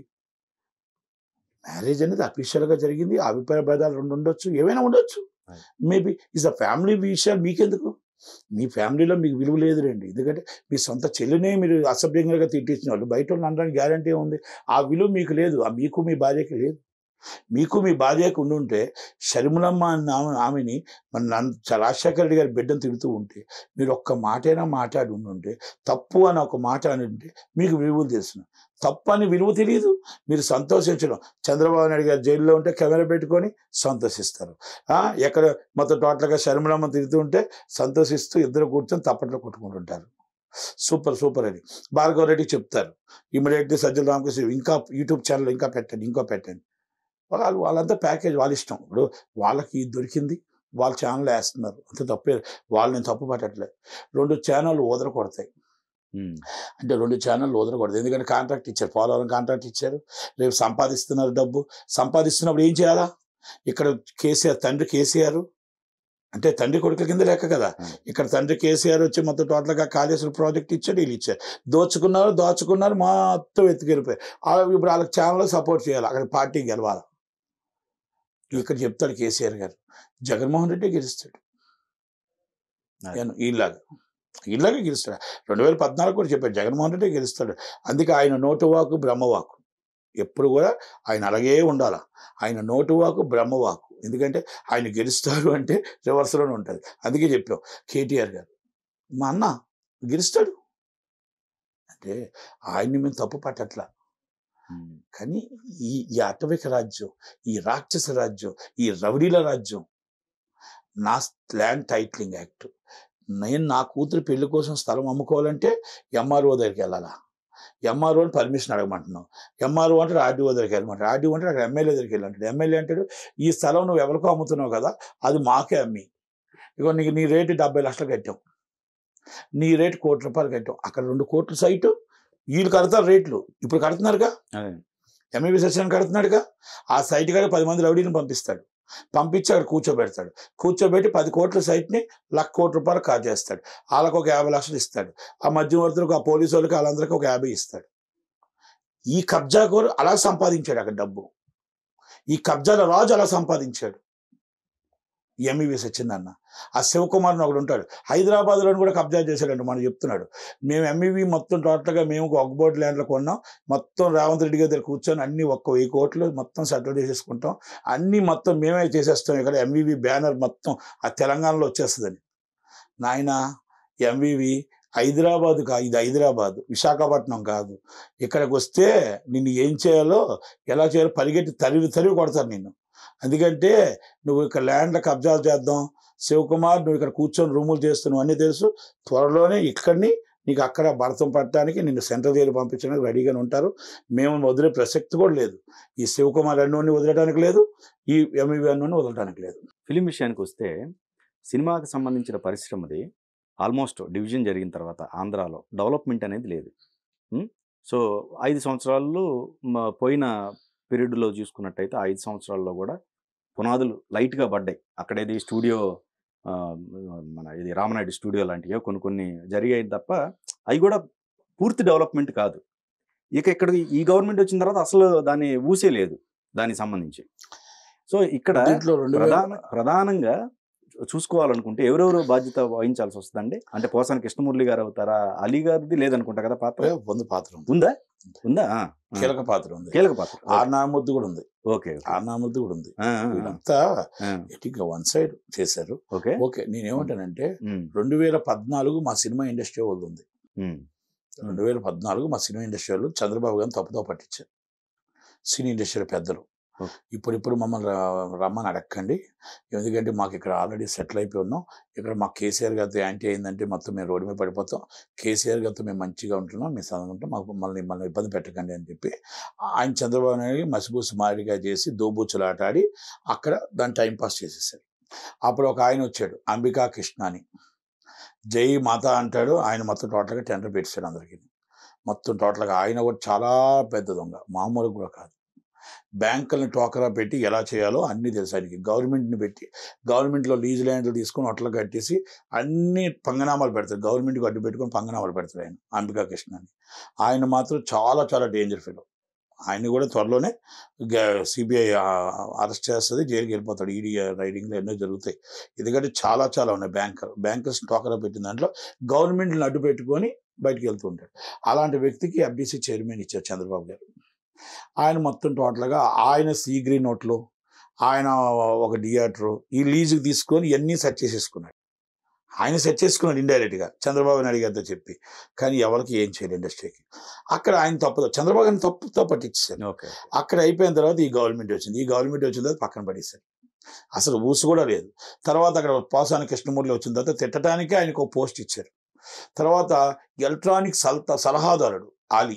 మ్యారేజ్ అనేది అఫీషియల్గా జరిగింది అభిప్రాయ భేదాలు రెండు ఉండొచ్చు ఏమైనా ఉండొచ్చు Right. Maybe is a family విషయాలు మీకెందుకు మీ ఫ్యామిలీలో మీకు విలువ లేదులేండి ఎందుకంటే మీ సొంత చెల్లినే మీరు అసభ్యంగా తిట్టించిన వాళ్ళు బయట వాళ్ళు అనడానికి గ్యారంటీ ఉంది ఆ విలువ మీకు లేదు ఆ మీకు మీ భార్యకి లేదు మీకు మీ భార్యకి ఉండుంటే షర్మిలమ్మ అన్న ఆమె ఆమెని మన నన్ను రాజశేఖర రెడ్డి గారి బిడ్డను తిడుతూ ఉంటే మీరు ఒక్క మాటైనా మాట్లాడి ఉండుంటే తప్పు అని ఒక మాట అని ఉంటే మీకు విలువ తెలుసు తప్పు అని విలువ తెలియదు మీరు సంతోషించడం చంద్రబాబు నాయుడు గారు జైల్లో ఉంటే కెమెరా పెట్టుకొని సంతోషిస్తారు ఆ, ఎక్కడ మొత్తం టోటల్గా షర్మిలమ్మ తిరుగుతూ ఉంటే సంతోషిస్తూ ఇద్దరు కూర్చొని తప్పట్లో కొట్టుకుంటుంటారు సూపర్ సూపర్ అని భార్గవ రెడ్డి చెప్తారు ఇమీడియట్లీ సజ్జల రామకృష్ణ ఇంకా యూట్యూబ్ ఛానల్ ఇంకా పెట్టండి ఇంకా పెట్టండి వాళ్ళు వాళ్ళంతా ప్యాకేజ్ వాళ్ళ ఇష్టం ఇప్పుడు వాళ్ళకి ఇది దొరికింది వాళ్ళ ఛానల్ వేస్తున్నారు అంతే తప్పే వాళ్ళు నేను తప్పు పట్టట్లేదు రెండు ఛానల్ ఓదర కొడతాయి ఉమ్. అంటే రెండు ఛానల్ వదలకూడదు ఎందుకంటే కాంట్రాక్ట్ ఇచ్చారు పోలవరం కాంట్రాక్ట్ ఇచ్చారు రేపు సంపాదిస్తున్నారు డబ్బు సంపాదిస్తున్నప్పుడు ఏం చేయాలా ఇక్కడ కేసీఆర్ తండ్రి కేసీఆర్ అంటే తండ్రి కొడుకుల కింద లెక్క కదా Hmm. ఇక్కడ తండ్రి కేసీఆర్ వచ్చి మొత్తం టోటల్గా కాళేశ్వరం ప్రాజెక్ట్ ఇచ్చాడు వీళ్ళు ఇచ్చారు దోచుకున్నారు దాచుకున్నారు మొత్తం ఎత్తుకెళ్ళిపోయారు ఆ ఇప్పుడు వాళ్ళకి ఛానల్ సపోర్ట్ చేయాలి అక్కడ పార్టీ గెలవాలి ఇక్కడ చెప్తాడు కేసీఆర్ గారు జగన్మోహన్ రెడ్డి గెలుస్తాడు అదే. నేను ఈలాగా ఈలాగే గెలుస్తాడు రెండు వేల పద్నాలుగు కూడా చెప్పాడు జగన్మోహన్ రెడ్డి గెలుస్తాడు అందుకే ఆయన నోటు వాకు బ్రహ్మవాకు ఎప్పుడు కూడా ఆయన అలాగే ఉండాల ఆయన నోటు వాకు బ్రహ్మవాకు ఎందుకంటే ఆయన గెలుస్తాడు అంటే రివర్స్లోనే ఉంటుంది అందుకే చెప్పాం కేటీఆర్ గారు మా అన్న గెలుస్తాడు అంటే ఆయన్ని మేము తప్పు పట్టట్లా ఉమ్. కానీ ఈ ఈ అటవిక రాజ్యం ఈ రాక్షస రాజ్యం ఈ రౌడీల రాజ్యం నా ల్యాండ్ టైటిలింగ్ యాక్ట్ నేను నా కూతురు పెళ్లి కోసం స్థలం అమ్ముకోవాలంటే ఎంఆర్ఓ దగ్గరికి వెళ్ళాలా ఎంఆర్ఓ అని పర్మిషన్ అడగమంటున్నావు ఎంఆర్ఓ అంటే ఆర్డీఓ దగ్గరికి వెళ్ళమంటాడు ఆర్డీఓ అంటే అక్కడ ఎమ్మెల్యే దగ్గరికి వెళ్ళంటాడు ఎమ్మెల్యే అంటాడు ఈ స్థలం నువ్వు ఎవరికో అమ్ముతున్నావు కదా అది మాకే అమ్మి ఇగో నీకు నీ రేటు డెబ్బై లక్షలు కట్టాం నీ రేటు కోటి రూపాయలు కట్టాం అక్కడ రెండు కోట్ల సైటు వీళ్ళు కడతారు రేట్లు ఇప్పుడు కడుతున్నారుగా అదే ఎంఈబీ సెషన్ కడుతున్నాడుగా ఆ సైట్ కాడ పది మంది రౌడీని పంపిస్తాడు పంపించి అక్కడ కూర్చోబెడతాడు కూర్చోబెట్టి పది కోట్ల సైట్ని లక్ష కోటి రూపాయలు కాజేస్తాడు వాళ్ళకు ఒక యాభై లక్షలు ఇస్తాడు ఆ మధ్యవర్తులకు ఆ పోలీసు వాళ్ళకి వాళ్ళందరికీ ఒక యాభై ఇస్తాడు ఈ కబ్జా కోరు అలా సంపాదించాడు అక్కడ డబ్బు ఈ కబ్జాల రాజు అలా సంపాదించాడు ఎంఈవి సత్యనారాయణ ఆ శివకుమార్ అని ఒకడు ఉంటాడు హైదరాబాద్లో కూడా కబ్జా చేశాడంట మనం చెప్తున్నాడు మేము ఎంఈవి మొత్తం టోటల్గా మేము ఒక బోర్డు ల్యాండ్లో కొన్నాం మొత్తం రేవంత్ రెడ్డి గారి దగ్గర కూర్చొని అన్ని ఒక్క వెయ్యి కోట్లు మొత్తం సెటిల్ చేసేసుకుంటాం అన్ని మొత్తం మేమే చేసేస్తాం ఇక్కడ ఎంవివి బ్యానర్ మొత్తం ఆ తెలంగాణలో వచ్చేస్తుందని నాయన ఎంవివి హైదరాబాద్ కా ఇది హైదరాబాద్ విశాఖపట్నం కాదు ఇక్కడికి వస్తే నిన్ను ఏం చేయాలో ఎలా చేయాలో పరిగెట్టి తరివి తరివి కొడతారు నిన్ను ఎందుకంటే నువ్వు ఇక్కడ ల్యాండ్లో కబ్జా చేద్దాం శివకుమార్ నువ్వు ఇక్కడ కూర్చొని రూములు చేస్తున్నావు అన్నీ తెలుసు త్వరలోనే ఇక్కడిని నీకు అక్కడ భరతం పట్టడానికి నిన్ను సెంట్రల్ జైలు పంపించడానికి రెడీగానే ఉంటారు మేము వదిలే ప్రసక్తి కూడా లేదు ఈ శివకుమార్ అన్నోని వదలడానికి లేదు ఈ ఎంఈవి అన్నోని వదలడానికి లేదు ఫిలిం విషయానికి వస్తే సినిమాకి సంబంధించిన పరిశ్రమది ఆల్మోస్ట్ డివిజన్ జరిగిన తర్వాత ఆంధ్రాలో డెవలప్మెంట్ అనేది లేదు ఉం? సో ఐదు సంవత్సరాలు మ- పోయిన పీరియడ్లో చూసుకున్నట్టయితే ఐదు సంవత్సరాల్లో కూడా పునాదులు లైట్గా పడ్డాయి అక్కడేది స్టూడియో ఆ, మన ఇది రామనాయుడు స్టూడియో లాంటివో కొన్ని కొన్ని జరిగాయి తప్ప అవి కూడా పూర్తి డెవలప్మెంట్ కాదు ఇక ఇక్కడ ఈ గవర్నమెంట్ వచ్చిన తర్వాత అసలు దాన్ని ఊసే లేదు దానికి సంబంధించి సో ఇక్కడ దీంట్లో రెండు వేల- ప్రధాన ప్రధానంగా చూసుకోవాలనుకుంటే ఎవరెవరు బాధ్యత వహించాల్సి వస్తుందండి అంటే పోసాని కృష్ణమురళి గారు అవుతారా అలీ గారిది లేదనుకుంటా కదా పాత్ర వంద పాత్ర ఉంది ఉందా ఉందా ఆ, ఆ. కీలక పాత్ర ఉంది కీలక పాత్ర ఆర్ నామూర్తి కూడా ఉంది ఓకే ఆర్ నామూర్తి కూడా ఉంది ఆ, ఆ, వీళ్ళంతా ఆ. ఎటిగా వన్ సైడ్ చేశారు ఓకే ఓకే నేనేమంటానంటే ఉమ్, రెండు వేల పద్నాలుగు మా సినిమా ఇండస్ట్రీ వాళ్ళు ఉంది ఉమ్, రెండు వేల పద్నాలుగు మా సినిమా ఇండస్ట్రీ వాళ్ళు చంద్రబాబు గారిని తప్పుదో పట్టించారు సినీ ఇండస్ట్రీ పెద్దలు ఓకే. ఇప్పుడు ఇప్పుడు మమ్మల్ని ర- రమ్మని అడగండి ఎందుకంటే మాకు ఇక్కడ ఆల్రెడీ సెటిల్ అయిపోయి ఉన్నాం ఇక్కడ మాకు కేసీఆర్ గారితో యాంటీ అయిందంటే మొత్తం మేము రోడ్డు మీద పడిపోతాం కేసీఆర్ గారితో మేము మంచిగా ఉంటున్నాం మేము చదువుకుంటాం మాకు మమ్మల్ని మమ్మల్ని ఇబ్బంది పెట్టకండి అని చెప్పి ఆయన చంద్రబాబు నాయుడు మసిబూసి మారిగా చేసి దోబూచులాట ఆడి అక్కడ దాన్ని టైం పాస్ చేసేసారు అప్పుడు ఒక ఆయన వచ్చాడు అంబికా కృష్ణ అని జై మాత అంటాడు ఆయన మొత్తం టోటల్గా టెండర్ పెట్టాడు అందరికీ మొత్తం టోటల్గా ఆయన కూడా చాలా పెద్ద దొంగ మామూలు కూడా కాదు బ్యాంకులను టోకరా పెట్టి ఎలా చేయాలో అన్నీ తెలుసు ఆయనకి గవర్నమెంట్ని పెట్టి గవర్నమెంట్లో లీజ్ ల్యాండ్లు తీసుకొని అట్లా కట్టేసి అన్ని పంగనామాలు పెడతారు గవర్నమెంట్కి అడ్డు పెట్టుకొని పంగనామాలు పెడతారు ఆయన అంబికా కృష్ణ అని ఆయన మాత్రం చాలా చాలా డేంజర్ ఫీల్ ఆయన కూడా త్వరలోనే సిబిఐ అరెస్ట్ చేస్తుంది జైలుకి వెళ్ళిపోతాడు ఈడీ రైడింగ్లో ఎన్నో జరుగుతాయి ఎందుకంటే చాలా చాలా ఉన్నాయి బ్యాంకర్ బ్యాంకర్స్ టోకరా పెట్టిన దాంట్లో గవర్నమెంట్ని అడ్డు పెట్టుకొని బయటికి వెళ్తూ ఉంటాడు అలాంటి వ్యక్తికి ఎఫ్డీసీ చైర్మన్ ఇచ్చారు చంద్రబాబు గారు ఆయన మొత్తం టోటల్గా ఆయన సీ గ్రీన్ నోట్లు ఆయన ఒక థియేటరు ఈ లీజుకి తీసుకొని ఇవన్నీ సెట్ చేసేసుకున్నాడు ఆయన సెట్ చేసుకున్నాడు ఇండైరెక్ట్గా చంద్రబాబు నాయుడు గారితో చెప్పి కానీ ఎవరికి ఏం చేయలేదు ఇండస్ట్రీకి అక్కడ ఆయన తప్పు చంద్రబాబు గారిని తప్పుతో పట్టించారు ఓకే అక్కడ అయిపోయిన తర్వాత ఈ గవర్నమెంట్ వచ్చింది ఈ గవర్నమెంట్ వచ్చిన తర్వాత పక్కన పడేశారు అసలు ఊసు కూడా లేదు తర్వాత అక్కడ పోసాని కృష్ణమూర్తి వచ్చిన తర్వాత తిట్టడానికి ఆయనకు ఒక పోస్ట్ ఇచ్చారు తర్వాత ఎలక్ట్రానిక్ సలత సలహాదారుడు ఆలీ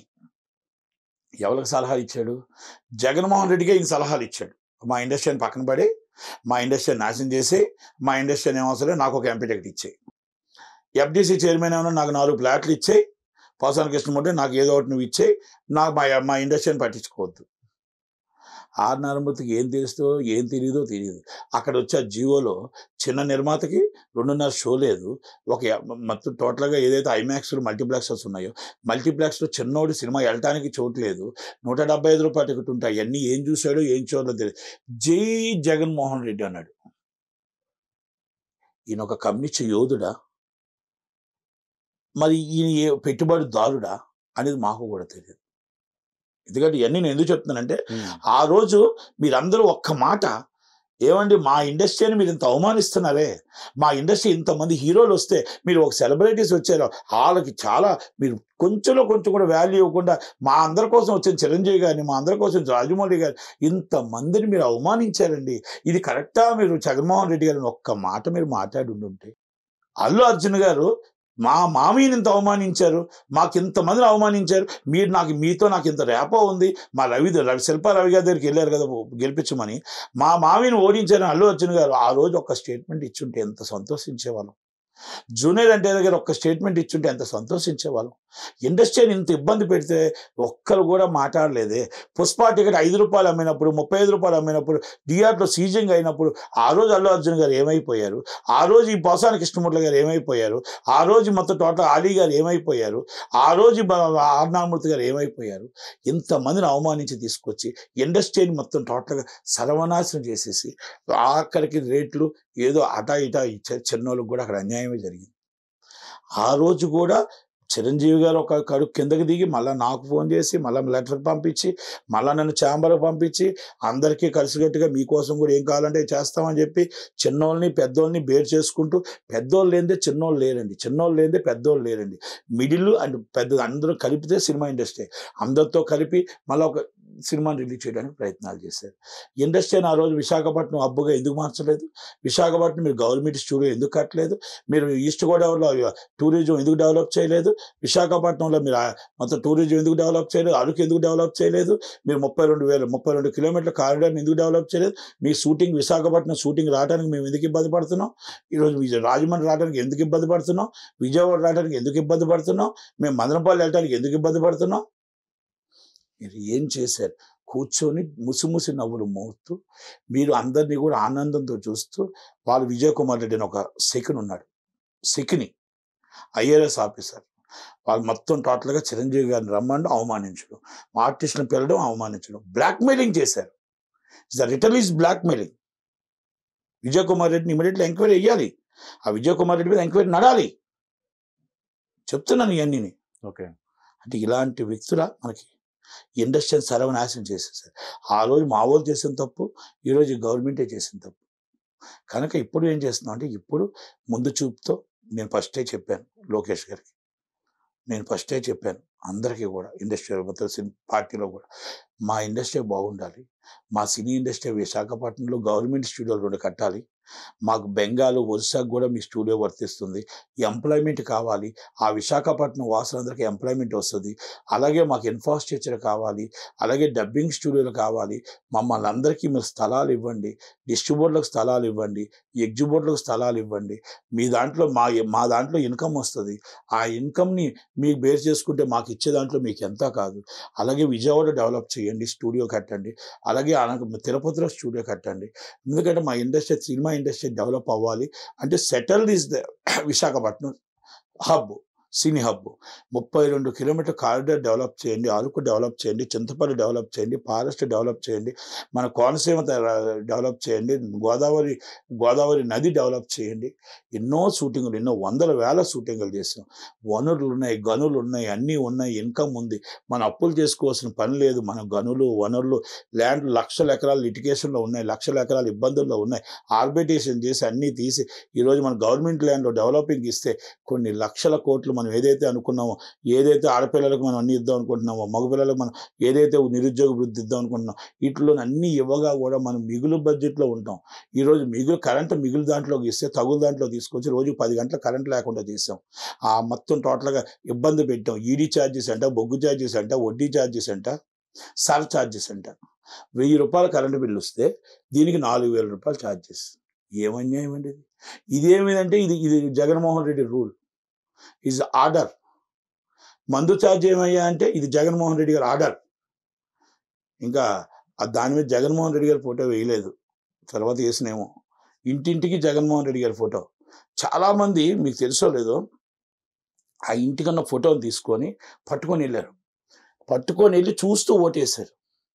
ఎవరికి సలహాలు ఇచ్చాడు జగన్మోహన్ రెడ్డికే ఈయన సలహాలు ఇచ్చాడు మా ఇండస్ట్రీని పక్కన పడి మా ఇండస్ట్రీని నాశనం చేసి మా ఇండస్ట్రీని ఏమవసరం నాకు ఒక ఎంపీ టికెట్ ఇచ్చేయి ఎఫ్డీసీ చైర్మన్ ఏమన్నా నాకు నాలుగు ప్లాట్లు ఇచ్చేయి పోసాని కృష్ణమూర్తి నాకు ఏదో ఒకటి నువ్వు ఇచ్చేయి నాకు మా మా ఇండస్ట్రీని పట్టించుకోవద్దు ఆర్ నారాయణమూర్తికి ఏం తెలుస్తో ఏం తెలియదో తెలియదు అక్కడ వచ్చే ఆ జియోలో చిన్న నిర్మాతకి రెండున్నర షో లేదు ఒక యా- మొత్తం టోటల్గా ఏదైతే ఐమాక్స్ మల్టీప్లెక్సెస్ ఉన్నాయో మల్టీప్లెక్స్లో చిన్నోడి సినిమా వెళ్ళటానికి చోటు లేదు నూట డెబ్బై ఐదు రూపాయలు టికెట్ ఉంటాయి అన్నీ ఏం చూశాడో ఏం చూడదో తెలియదు జై జగన్మోహన్ రెడ్డి అన్నాడు ఈయన ఒక కమ్యూనిస్ట్ యోధుడా మరి ఈయన ఏ పెట్టుబడిదారుడా అనేది మాకు కూడా తెలియదు ఎందుకంటే ఇవన్నీ నేను ఎందుకు చెప్తున్నానంటే ఉమ్. ఆ రోజు మీరందరూ ఒక్క మాట ఏమండి మా ఇండస్ట్రీని మీరు ఇంత అవమానిస్తున్నారే మా ఇండస్ట్రీ ఇంతమంది హీరోలు వస్తే మీరు ఒక సెలబ్రిటీస్ వచ్చారు వాళ్ళకి చాలా మీరు కొంచెంలో కొంచెం కూడా వాల్యూ ఇవ్వకుండా మా అందరి కోసం వచ్చిన చిరంజీవి గారిని మా అందరి కోసం రాజమౌళి గారు ఇంతమందిని మీరు అవమానించారండి ఇది కరెక్టా మీరు జగన్మోహన్ రెడ్డి గారిని ఒక్క మాట మీరు మాట్లాడి ఉండుంటే అల్లు అర్జున్ గారు మా మామయ్యని ఇంత అవమానించారు మాకు ఇంతమందిని అవమానించారు మీరు నాకు మీతో నాకు ఇంత రేపో ఉంది మా రవి రవి శిల్పా రవి గారి దగ్గరికి వెళ్ళారు కదా గెలిపించమని మా మామయ్యని ఓడించారని అల్లు అర్జున్ గారు ఆ రోజు ఒక స్టేట్మెంట్ ఇచ్చుంటే ఎంత సంతోషించేవాళ్ళం జూనియర్ అంటే దగ్గర ఒక స్టేట్మెంట్ ఇచ్చుంటే ఎంత సంతోషించేవాళ్ళం ఇండస్ట్రీని ఇంత ఇబ్బంది పెడితే ఒక్కరు కూడా మాట్లాడలేదే పుష్ప టికెట్ ఐదు రూపాయలు అమ్మినప్పుడు ముప్పై ఐదు రూపాయలు అమ్మినప్పుడు థియేటర్లో సీజింగ్ అయినప్పుడు ఆ రోజు అల్లు అర్జున్ గారు ఏమైపోయారు ఆ రోజు ఈ పోసాని కృష్ణమూర్తి గారు ఏమైపోయారు ఆ రోజు మొత్తం టోటల్ అలీ గారు ఏమైపోయారు ఆ రోజు ఆర్నామూర్తి గారు ఏమైపోయారు ఇంతమందిని అవమానించి తీసుకొచ్చి ఇండస్ట్రీని మొత్తం టోటల్గా సర్వనాశనం చేసేసి ఆఖరికి రేట్లు ఏదో అటా ఇటా ఇచ్చే చిన్నోళ్ళకి కూడా అక్కడ అన్యాయమే జరిగింది ఆ రోజు కూడా చిరంజీవి గారు ఒక కడుగు కిందకి దిగి మళ్ళీ నాకు ఫోన్ చేసి మళ్ళీ లెటర్ పంపించి మళ్ళీ నన్ను ఛాంబర్కి పంపించి అందరికీ కలిసికట్టుగా మీకోసం కూడా ఏం కావాలంటే చేస్తామని చెప్పి చిన్నోళ్ళని పెద్దోళ్ళని బేర్ చేసుకుంటూ పెద్దోళ్ళు లేనిదే చిన్నోళ్ళు లేరండి చిన్నోళ్ళు లేనిదే పెద్దోళ్ళు లేరండి మిడిల్ అండ్ పెద్ద అందరూ కలిపితే సినిమా ఇండస్ట్రీ అందరితో కలిపి మళ్ళీ ఒక సినిమాని రిలీజ్ చేయడానికి ప్రయత్నాలు చేశారు ఇండస్ట్రీని ఆ రోజు విశాఖపట్నం హబ్బుగా ఎందుకు మార్చలేదు విశాఖపట్నం మీరు గవర్నమెంట్ స్టూడియో ఎందుకు కట్టలేదు మీరు ఈస్ట్ గోదావరిలో టూరిజం ఎందుకు డెవలప్ చేయలేదు విశాఖపట్నంలో మీరు ఆ మొత్తం టూరిజం ఎందుకు డెవలప్ చేయలేదు అరకు ఎందుకు డెవలప్ చేయలేదు మీరు ముప్పై రెండు వేల ముప్పై రెండు కిలోమీటర్ల కారిడార్ని ఎందుకు డెవలప్ చేయలేదు మీ షూటింగ్ విశాఖపట్నం షూటింగ్ రావడానికి మేము ఎందుకు ఇబ్బంది పడుతున్నాం ఈరోజు విజయ రాజమండ్రి రావడానికి ఎందుకు ఇబ్బంది పడుతున్నాం విజయవాడ రావడానికి ఎందుకు ఇబ్బంది పడుతున్నాం మేము మదనపల్లి వెళ్ళడానికి ఎందుకు ఇబ్బంది పడుతున్నాం మీరు ఏం చేశారు కూర్చొని ముసిముసి నవ్వులు మోస్తూ మీరు అందరినీ కూడా ఆనందంతో చూస్తూ వాళ్ళు విజయ్ కుమార్ రెడ్డి అని ఒక సెకిన్ ఉన్నాడు సెకిని ఐఆర్ఎస్ ఆఫీసర్ వాళ్ళు మొత్తం టోటల్గా చిరంజీవి గారిని రమ్మండి అవమానించడం ఆర్టిస్ట్ని పిలవడం అవమానించడం బ్లాక్మెయిలింగ్ చేశారు the return is blackmailing Vijay Kumar రెడ్డిని ఇమీడియట్లీ ఎంక్వైరీ వేయాలి ఆ విజయ్ కుమార్ రెడ్డి మీద ఎంక్వైరీ నడాలి చెప్తున్నాను ఇవన్నీ ఓకే అంటే ఇలాంటి వ్యక్తుల మనకి ఇండస్ట్రీని సర్వనాశనం చేసేసారు ఆ రోజు మా వాళ్ళు చేసిన తప్పు ఈరోజు గవర్నమెంటే చేసిన తప్పు కనుక ఇప్పుడు ఏం చేస్తున్నాం అంటే ఇప్పుడు ముందు చూపుతో నేను ఫస్టే చెప్పాను లోకేష్ గారికి నేను ఫస్టే చెప్పాను అందరికీ కూడా ఇండస్ట్రీ మొత్తం సినీ పార్టీలో కూడా మా ఇండస్ట్రీ బాగుండాలి మా సినీ ఇండస్ట్రీ విశాఖపట్నంలో గవర్నమెంట్ స్టూడియోలు రెండు కట్టాలి మాకు బెంగాల్ ఒరిస్సాకు కూడా మీ స్టూడియో వర్తిస్తుంది ఎంప్లాయ్మెంట్ కావాలి ఆ విశాఖపట్నం వాసులందరికీ ఎంప్లాయ్మెంట్ వస్తుంది అలాగే మాకు ఇన్ఫ్రాస్ట్రక్చర్ కావాలి అలాగే డబ్బింగ్ స్టూడియోలు కావాలి మమ్మల్ని అందరికీ మీరు స్థలాలు ఇవ్వండి డిస్ట్రిబ్యూటర్లకు స్థలాలు ఇవ్వండి ఎగ్జిబ్యూటర్లకు స్థలాలు ఇవ్వండి మీ దాంట్లో మా మా దాంట్లో ఇన్కమ్ వస్తుంది ఆ ఇన్కమ్ని మీకు బేర్ చేసుకుంటే మాకు ఇచ్చే దాంట్లో మీకు ఎంత కాదు అలాగే విజయవాడ డెవలప్ చేయండి స్టూడియో కట్టండి అలాగే అనక తిరుపతిలో స్టూడియో కట్టండి ఎందుకంటే మా ఇండస్ట్రీ సినిమా ఇండస్ట్రీ డెవలప్ అవ్వాలి అంటే settled is the Visakhapatnam hub cine hub ముప్పై రెండు కిలోమీటర్ కారిడార్ డెవలప్ చేయండి అరకు డెవలప్ చేయండి చింతపల్లి డెవలప్ చేయండి ఫారెస్ట్ డెవలప్ చేయండి మన కోనసీమ ద- డెవలప్ చేయండి గోదావరి గోదావరి నది డెవలప్ చేయండి ఎన్నో షూటింగులు ఎన్నో వందల వేల షూటింగులు చేసాం వనరులు ఉన్నాయి గనులు ఉన్నాయి అన్నీ ఉన్నాయి ఇన్కమ్ ఉంది మన అప్పులు చేసుకోవాల్సిన పని లేదు మన గనులు వనరులు ల్యాండ్ లక్షల ఎకరాలు లిటిగేషన్లో ఉన్నాయి లక్షల ఎకరాలు ఇబ్బందుల్లో ఉన్నాయి ఆర్బిటేషన్ చేసి అన్నీ తీసి ఈరోజు మన గవర్నమెంట్ ల్యాండ్లో డెవలపింగ్ ఇస్తే కొన్ని లక్షల కోట్లు మనం ఏదైతే అనుకున్నామో ఏదైతే ఆడపిల్లలకు మనం అన్ని ఇద్దాం అనుకుంటున్నామో మగపిల్లలకు మనం ఏదైతే నిరుద్యోగ వృద్ధి ఇద్దాం అనుకుంటున్నాం వీటిలో అన్ని ఇవ్వగా కూడా మనం మిగులు బడ్జెట్లో ఉంటాం ఈరోజు మిగులు కరెంట్ మిగులు దాంట్లోకి ఇస్తే తగులు దాంట్లో తీసుకొచ్చి రోజు పది గంటల కరెంట్ లేకుండా చేసాం ఆ మొత్తం టోటల్గా ఇబ్బంది పెట్టాం ఈడీ ఛార్జెస్ అంట బొగ్గు ఛార్జెస్ అంట వడ్డీ ఛార్జెస్ అంట సర్ ఛార్జెస్ అంట వెయ్యి రూపాయల కరెంటు బిల్లు వస్తే దీనికి నాలుగు వేల రూపాయలు ఛార్జెస్ ఏం అన్యాయం అండి ఇది ఇదేమిదంటే ఇది ఇది Jaganmohan Reddy rule is order మందు ఛార్జ్ ఏమయ్యా అంటే ఇది జగన్మోహన్ రెడ్డి గారి ఆర్డర్ ఇంకా ఆ దాని మీద జగన్మోహన్ రెడ్డి గారి ఫోటో వేయలేదు తర్వాత వేసినేమో ఇంటింటికి జగన్మోహన్ రెడ్డి గారి ఫోటో చాలామంది మీకు తెలుసో లేదో ఆ ఇంటికన్న ఫోటోని తీసుకొని పట్టుకొని వెళ్ళారు పట్టుకొని వెళ్ళి చూస్తూ ఓటేశారు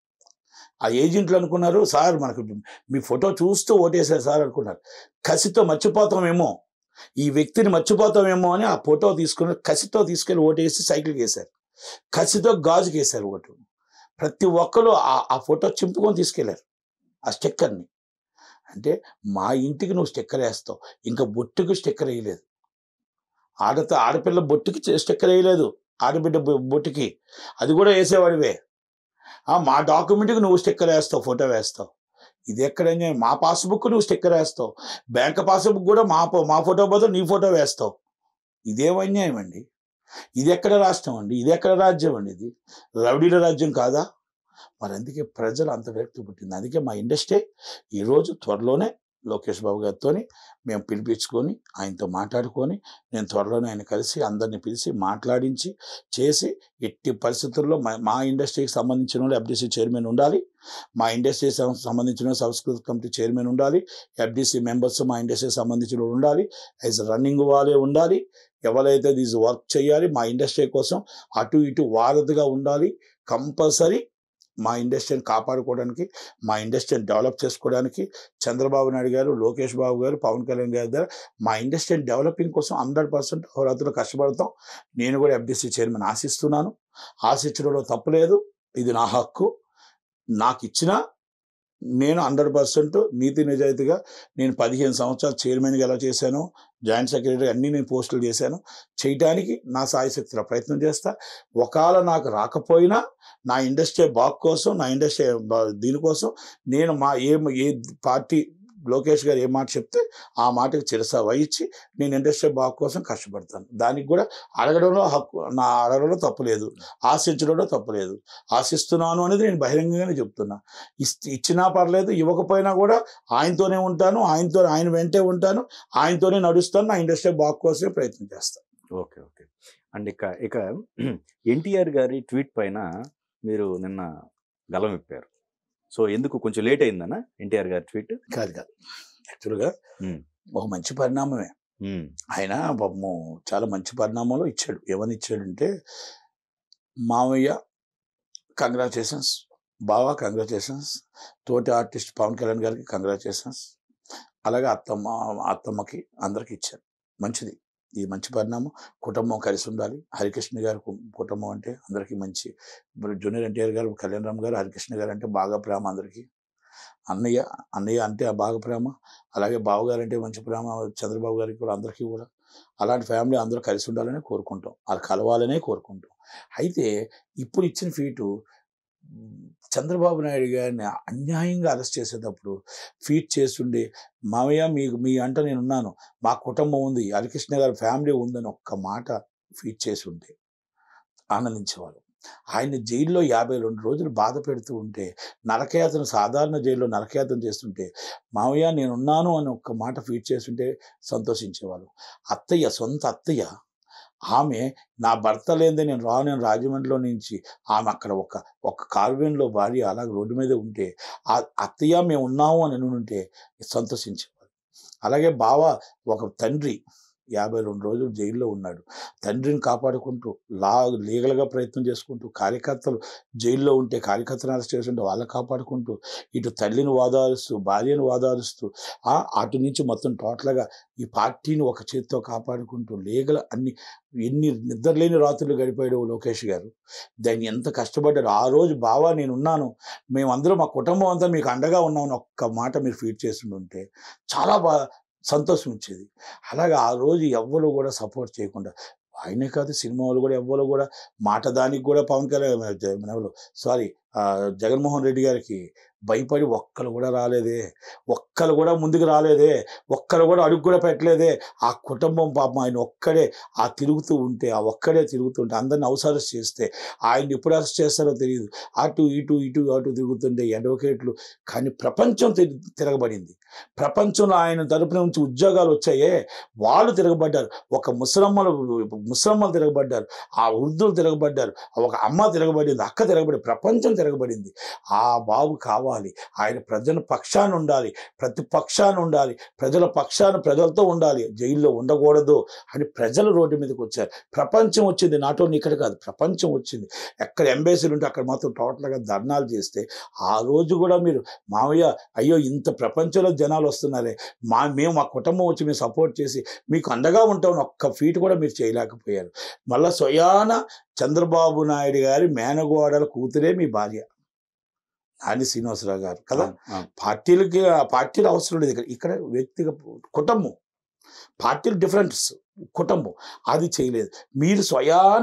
ఆ ఏజెంట్లు అనుకున్నారు సార్ మనకు మీ ఫోటో చూస్తూ ఓటేశారు సార్ అనుకున్నారు కసితో మర్చిపోతామేమో ఈ వ్యక్తిని మర్చిపోతామేమో అని ఆ ఫోటో తీసుకుని కసితో తీసుకెళ్లి ఓటేసి సైకిల్కి వేశారు కసితో గాజుకి వేశారు ఓటు ప్రతి ఒక్కరు ఆ ఆ ఫోటో చింపుకొని తీసుకెళ్లారు ఆ స్టిక్కర్ని అంటే మా ఇంటికి నువ్వు స్టిక్కర్ వేస్తావు ఇంకా బొట్టుకు స్టిక్కర్ వేయలేదు ఆడతో ఆడపిల్ల బొట్టుకి చే- స్టిక్కర్ వేయలేదు ఆడబిడ్డ బొ- బొట్టుకి అది కూడా వేసేవాడివే ఆ, మా డాక్యుమెంట్కి నువ్వు స్టిక్కర్ వేస్తావు ఫోటో వేస్తావు ఇది ఎక్కడ అన్యాయం? మా పాస్బుక్ నువ్వు స్టిక్కర్ వేస్తావు బ్యాంక్ పాస్బుక్ కూడా మా ఫో- మా ఫోటో బదులు నీ ఫోటో వేస్తావు ఇదేం అన్యాయం అండి ఇది ఎక్కడ రాష్ట్రం అండి ఇది ఎక్కడ రాజ్యం అండి ఇది రౌడీల రాజ్యం కాదా మరి అందుకే ప్రజలు అంత వ్యక్తి పుట్టింది అందుకే మా ఇండస్ట్రీ ఈరోజు త్వరలోనే లోకేష్ బాబు గారితో మేము పిలిపించుకొని ఆయనతో మాట్లాడుకొని నేను త్వరలోనే ఆయన కలిసి అందరిని పిలిచి మాట్లాడించి చేసి ఎట్టి పరిస్థితుల్లో మా మా ఇండస్ట్రీకి సంబంధించిన వాళ్ళు ఎఫ్డిసి చైర్మన్ ఉండాలి మా ఇండస్ట్రీకి సం- సంబంధించిన వాళ్ళు సంస్కృతి కమిటీ చైర్మన్ ఉండాలి ఎఫ్డిసి మెంబర్స్ మా ఇండస్ట్రీకి సంబంధించిన వాళ్ళు ఉండాలి యాజ్ రన్నింగ్ వాళ్ళే ఉండాలి ఎవరైతే దీస్ వర్క్ చేయాలి మా ఇండస్ట్రీ కోసం అటు ఇటు వారధిగా ఉండాలి కంపల్సరీ మా ఇండస్ట్రీని కాపాడుకోవడానికి మా ఇండస్ట్రీని డెవలప్ చేసుకోవడానికి చంద్రబాబు నాయుడు గారు లోకేష్ బాబు గారు పవన్ కళ్యాణ్ గారి ద్వారా మా ఇండస్ట్రీని డెవలపింగ్ కోసం హండ్రెడ్ పర్సెంట్ హోరాత్రులు కష్టపడతాం నేను కూడా ఎఫ్డిసి చైర్మన్ ఆశిస్తున్నాను ఆశించడంలో తప్పులేదు ఇది నా హక్కు నాకు ఇచ్చిన నేను హండ్రెడ్ పర్సెంట్ నీతి నిజాయితీగా నేను పదిహేను సంవత్సరాలు చైర్మన్గా ఎలా చేశాను జాయింట్ సెక్రటరీ అన్నీ నేను పోస్టులు చేశాను చేయటానికి నా సాయశక్తిలో ప్రయత్నం చేస్తా ఒకవేళ నాకు రాకపోయినా నా ఇండస్ట్రీ బాగ్ కోసం నా ఇండస్ట్రీ బా- దీనికోసం నేను మా ఏ ఏ పార్టీ లోకేష్ గారు ఏ మాట చెప్తే ఆ మాటకి చిరస వహించి నేను ఇండస్ట్రీ బాగు కోసం కష్టపడతాను దానికి కూడా అడగడంలో హక్కు నా అడగడంలో తప్పు లేదు ఆశించడంలో తప్పు లేదు ఆశిస్తున్నాను అనేది నేను బహిరంగంగానే చెప్తున్నా ఇస్- ఇచ్చినా పర్లేదు ఇవ్వకపోయినా కూడా ఆయనతోనే ఉంటాను ఆయనతో ఆయన వెంటే ఉంటాను ఆయనతోనే నడుస్తాను నా ఇండస్ట్రీ బాగు కోసమే ప్రయత్నం చేస్తాను ఓకే ఓకే అండ్ ఇక ఇక ఎన్టీఆర్ గారి ట్వీట్ పైన మీరు నిన్న గలం విప్పారు సో ఎందుకు కొంచెం లేట్ అయిందనా ఎన్టీఆర్ గారి ట్వీట్ కాదు కాదు యాక్చువల్గా Hmm. ఒక మంచి పరిణామమే ఆయన పాపము చాలా మంచి పరిణామంలో ఇచ్చాడు ఏమని ఇచ్చాడంటే మామయ్య కంగ్రాచులేషన్స్ బావా కంగ్రాచులేషన్స్ తోటి ఆర్టిస్ట్ పవన్ కళ్యాణ్ గారికి కంగ్రాచులేషన్స్ అలాగే అత్తమ్మ అత్తమ్మకి అందరికి ఇచ్చారు మంచిది ఇది మంచి పరిణామం కుటుంబం కలిసి ఉండాలి హరికృష్ణ గారి కు- కుటుంబం అంటే అందరికీ మంచి ఇప్పుడు జూనియర్ ఎన్టీఆర్ గారు కళ్యాణ్ రామ్ గారు హరికృష్ణ గారు అంటే బాగా ప్రేమ అందరికీ అన్నయ్య అన్నయ్య అంటే బాగా ప్రేమ అలాగే బావగారు అంటే మంచి ప్రేమ చంద్రబాబు గారికి కూడా అందరికీ కూడా అలాంటి ఫ్యామిలీ అందరూ కలిసి ఉండాలని కోరుకుంటాం అది కలవాలనే కోరుకుంటాం అయితే ఇప్పుడు ఇచ్చిన ఫీటు మ్, చంద్రబాబు నాయుడు గారిని అన్యాయంగా అరెస్ట్ చేసేటప్పుడు ఫీట్ చేస్తుండే మామయ్య మీకు మీ అంట నేను ఉన్నాను మా కుటుంబం ఉంది హరికృష్ణ గారి ఫ్యామిలీ ఉందని ఒక్క మాట ఫీట్ చేసి ఉంటే ఆనందించేవారు ఆయన జైల్లో యాభై రెండు రోజులు బాధ పెడుతూ ఉంటే నరకయాతన సాధారణ జైల్లో నరకయాతన చేస్తుంటే మామయ్య నేనున్నాను అని ఒక్క మాట ఫీట్ చేస్తుంటే సంతోషించేవాళ్ళు అత్తయ్య సొంత అత్తయ్య ఆమె నా భర్త లేదే నేను రాను రాజమండ్రిలో నుంచి ఆమె అక్కడ ఒక ఒక కార్వెన్లో భార్య అలా రోడ్డు మీద ఉంటే ఆ అత్తయ్య మేము ఉన్నాము అని ఉంటే సంతోషించేవారు అలాగే బావ ఒక తండ్రి యాభై రెండు రోజులు జైల్లో ఉన్నాడు తండ్రిని కాపాడుకుంటూ లా లీగల్గా ప్రయత్నం చేసుకుంటూ కార్యకర్తలు జైల్లో ఉంటే కార్యకర్తలు అరెస్ట్ చేస్తుంటే వాళ్ళని కాపాడుకుంటూ ఇటు తల్లిని వాదారుస్తూ భార్యను వాదారుస్తూ ఆ అటు నుంచి మొత్తం టోటల్గా ఈ పార్టీని ఒక చేతితో కాపాడుకుంటూ లీగల్ అన్ని ఎన్ని నిద్రలేని రాత్రులు గడిపాడు లోకేష్ గారు దాన్ని ఎంత కష్టపడ్డారు ఆ రోజు బావా నేను ఉన్నాను మేమందరం మా కుటుంబం అంతా మీకు అండగా ఉన్నామని ఒక్క మాట మీరు ఫీడ్ చేస్తుంటే చాలా బా సంతోషం ఇచ్చేది అలాగే ఆ రోజు ఎవ్వరు కూడా సపోర్ట్ చేయకుండా ఆయనే కాదు సినిమా వాళ్ళు కూడా ఎవ్వరు కూడా మాట దానికి కూడా పవన్ కళ్యాణ్ సారీ జగన్మోహన్ రెడ్డి గారికి భయపడి ఒక్కరు కూడా రాలేదే ఒక్కరు కూడా ముందుకు రాలేదే ఒక్కరు కూడా అడుగు కూడా పెట్టలేదే ఆ కుటుంబం పాపం ఆయన ఒక్కడే ఆ తిరుగుతూ ఉంటే ఆ ఒక్కడే తిరుగుతూ ఉంటే అందరిని అవసరం చేస్తే ఆయన ఎప్పుడు అరెస్ట్ చేస్తారో తెలియదు అటు ఇటు ఇటు అటు తిరుగుతుంటే అడ్వకేట్లు కానీ ప్రపంచం తి- తిరగబడింది ప్రపంచంలో ఆయన తరపు నుంచి ఉద్యోగాలు వచ్చాయే వాళ్ళు తిరగబడ్డారు ఒక ముసలమ్మలు ముసలమ్మలు తిరగబడ్డారు ఆ వృద్ధులు తిరగబడ్డారు ఒక అమ్మ తిరగబడింది అక్క తిరగబడి ప్రపంచం తిరగబడింది ఆ బాబు కావాలి ఆయన ప్రజల పక్షాన ఉండాలి ప్రతి పక్షాన ఉండాలి ప్రజల పక్షాన ప్రజలతో ఉండాలి జైల్లో ఉండకూడదు అని ప్రజలు రోడ్డు మీదకి వచ్చారు ప్రపంచం వచ్చింది నాట్ ఓన్లీ ఇక్కడ కాదు ప్రపంచం వచ్చింది ఎక్కడ ఎంబేసీలు ఉంటే అక్కడ మాత్రం టోటల్గా ధర్నాలు చేస్తే ఆ రోజు కూడా మీరు మావయ్య అయ్యో ఇంత ప్రపంచంలో జనాలు వస్తున్నారే మా మేము మా కుటుంబం వచ్చి మేము సపోర్ట్ చేసి మీకు అండగా ఉంటామని ఒక్క ఫీట్ కూడా మీరు చేయలేకపోయారు మళ్ళా స్వయాన చంద్రబాబు నాయుడు గారి మేనగోడల కూతురే మీ భార్య నాని శ్రీనివాసరావు గారు కదా అవును. పార్టీలకి ఆ పార్టీలు అవసరం లేదు ఇక్కడ ఇక్కడ వ్యక్తిగత కుటుంబం పార్టీలు డిఫరెంట్స్ కుటుంబం అది చేయలేదు మీరు స్వయాన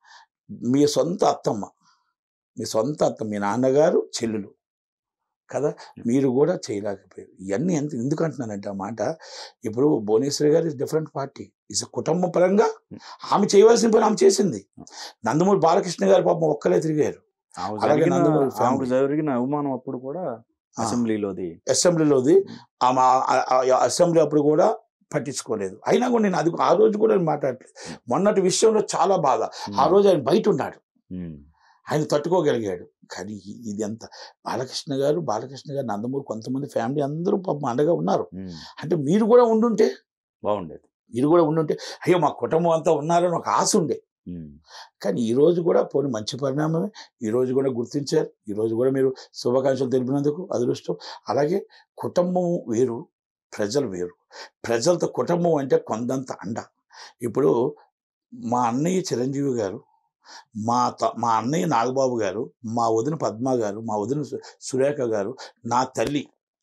మీ సొంత అత్తమ్మ మీ సొంత అత్త మీ నాన్నగారు చెల్లెలు కదా మీరు కూడా చేయలేకపోయారు ఇవన్నీ ఎంత ఎందుకు అంటున్నానంటే ఆ మాట ఇప్పుడు భువనేశ్వరి గారు ఇస్ డిఫరెంట్ పార్టీ ఇస్ కుటుంబ పరంగా ఆమె చేయవలసిన పని ఆమె చేసింది నందమూరి బాలకృష్ణ గారు పాపం ఒక్కలే తిరిగారు ఆమెకు అలాగే జరిగిన- నందమూరి ఆమెకు ఫ్యామిలీ. జరిగిన అవమానం అప్పుడు కూడా ఆ. అసెంబ్లీలోది అసెంబ్లీలోది ఆమె ఆ- ఆ- ఆ అసెంబ్లీ అప్పుడు కూడా పట్టించుకోలేదు అయినా కూడా నేను అది ఆ రోజు కూడా నేను మాట్లాడలేదు మొన్నటి విషయంలో చాలా బాధ ఆ రోజు ఆయన బయట ఉన్నాడు ఉమ్. ఆయన తట్టుకోగలిగాడు కానీ ఇ- ఇది ఎంత బాలకృష్ణ గారు బాలకృష్ణ గారు నందమూరి కొంతమంది ఫ్యామిలీ అందరూ పాపం అండగా ఉన్నారు ఉమ్. అంటే మీరు కూడా ఉండుంటే బాగుండేది మీరు కూడా ఉండుంటే అయ్యో మా కుటుంబం అంతా ఉన్నారని ఒక ఆశ ఉండే ఉమ్. కానీ ఈ రోజు కూడా పోనీ మంచి పరిణామమే ఈ రోజు కూడా గుర్తించారు ఈ రోజు కూడా మీరు శుభాకాంక్షలు తెలిపినందుకు అదృష్టం అలాగే కుటుంబం వేరు ప్రజలు వేరు ప్రజలతో కుటుంబం అంటే కొందంత అండ ఇప్పుడు మా అన్నయ్య చిరంజీవి గారు మా త మా అన్నయ్య నాగబాబు గారు మా వదిన పద్మ గారు మా వదిన సు- సురేఖ గారు నా తల్లి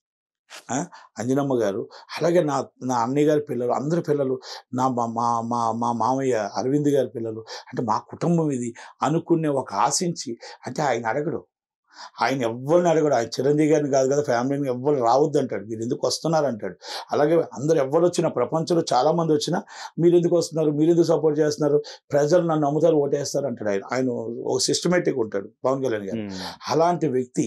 ఆ, అంజనమ్మ గారు అలాగే నా నా అన్నయ్య గారి పిల్లలు అందరి పిల్లలు నా మా మా మా మా మామయ్య అరవింద్ గారి పిల్లలు అంటే మా కుటుంబం ఇది అనుకునే ఒక ఆశించి అంటే ఆయన అడగడు ఆయన ఎవ్వరిని అడగడు ఆయన చిరంజీవి గారిని కాదు కదా ఫ్యామిలీని ఎవ్వరు రావద్దు అంటాడు మీరు ఎందుకు వస్తున్నారు అంటాడు అలాగే అందరు ఎవ్వరు వచ్చినా ప్రపంచంలో చాలా మంది వచ్చినా మీరు ఎందుకు వస్తున్నారు మీరు ఎందుకు సపోర్ట్ చేస్తున్నారు ప్రజలు నన్ను నమ్ముతారు ఓటేస్తారు అంటాడు ఆయన ఆయన ఒక సిస్టమేటిక్ ఉంటాడు పవన్ కళ్యాణ్ గారు ఉమ్. అలాంటి వ్యక్తి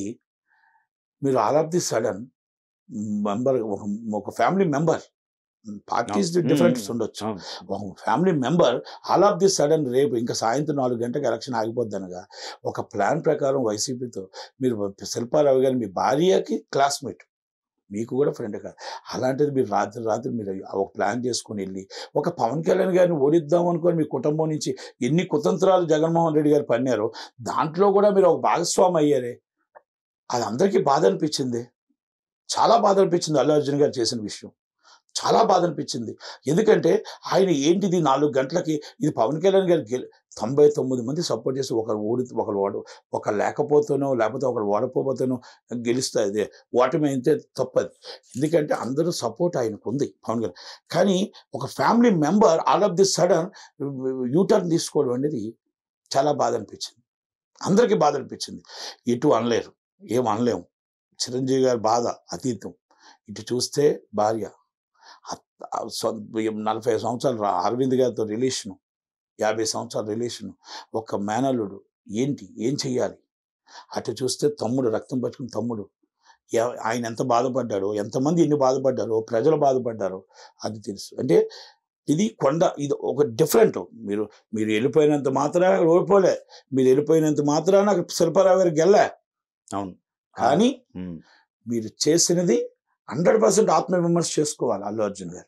మీరు all of the sudden member ఒక ఒక ఫ్యామిలీ మెంబర్ పార్టీస్ అవును. డిఫరెంట్స్ ఉమ్. ఉండొచ్చు అవును. ఒక family member all of the sudden రేపు ఇంకా సాయంత్రం నాలుగు గంటలకు ఎలక్షన్ ఆగిపోద్ది అనగా ఒక ప్లాన్ ప్రకారం వైసీపీతో మీరు శిల్పారావు గారి మీ భార్యకి క్లాస్మేట్ మీకు కూడా ఫ్రెండ్ కాదు అలాంటిది మీరు రాత్రి రాత్రి మీరు ఒక ప్లాన్ చేసుకుని వెళ్ళి ఒక పవన్ కళ్యాణ్ గారిని ఓడిద్దాం అనుకొని మీ కుటుంబం నుంచి ఎన్ని కుతంత్రాలు జగన్మోహన్ రెడ్డి గారు పన్నారో దాంట్లో కూడా మీరు ఒక భాగస్వామి అయ్యారే అది అందరికీ బాధ అనిపించింది చాలా బాధ అనిపించింది అల్లు అర్జున్ గారు చేసిన విషయం చాలా బాధ అనిపించింది ఎందుకంటే ఆయన ఏంటిది నాలుగు గంటలకి ఇది పవన్ కళ్యాణ్ గారు గెలి తొంభై తొమ్మిది మంది సపోర్ట్ చేసి ఒకరు ఓడి ఒకరు ఓడ ఒక లేకపోతేనో లేకపోతే ఒకరు ఓడపోతేనో గెలుస్తా ఇదే ఓటమి అయితే తప్పది ఎందుకంటే అందరూ సపోర్ట్ ఆయనకు ఉంది పవన్ కళ్యాణ్ కానీ ఒక family member all of the sudden U-turn తీసుకోవడం అనేది చాలా బాధ అనిపించింది అందరికీ బాధ అనిపించింది ఇటు అనలేరు ఏం అనలేము చిరంజీవి గారి బాధ అతీతం ఇటు చూస్తే భార్య అత్త- ఆ సొంత- ఏం నలభై సంవత్సరాలు రా- అరవింద్ గారితో రిలేషను యాభై సంవత్సరాల రిలేషను ఒక మేనల్లుడు ఏంటి ఏం చెయ్యాలి అటు చూస్తే తమ్ముడు రక్తం పట్టుకుని తమ్ముడు ఎవ- ఆయన ఎంత బాధపడ్డాడో ఎంతమంది ఎన్ని బాధపడ్డారో ప్రజలు బాధపడ్డారో అది తెలుసు అంటే ఇది కొండ ఇది ఒక డిఫరెంట్ మీరు మీరు వెళ్ళిపోయినంత మాత్రాన ఓడిపోలే మీరు వెళ్ళిపోయినంత మాత్రాన శిల్పారావు గారికి వెళ్ళా అవును కానీ ఉమ్. మీరు చేసినది హండ్రెడ్ పర్సెంట్ ఆత్మవిమర్శ చేసుకోవాలి అల్లు అర్జున్ గారు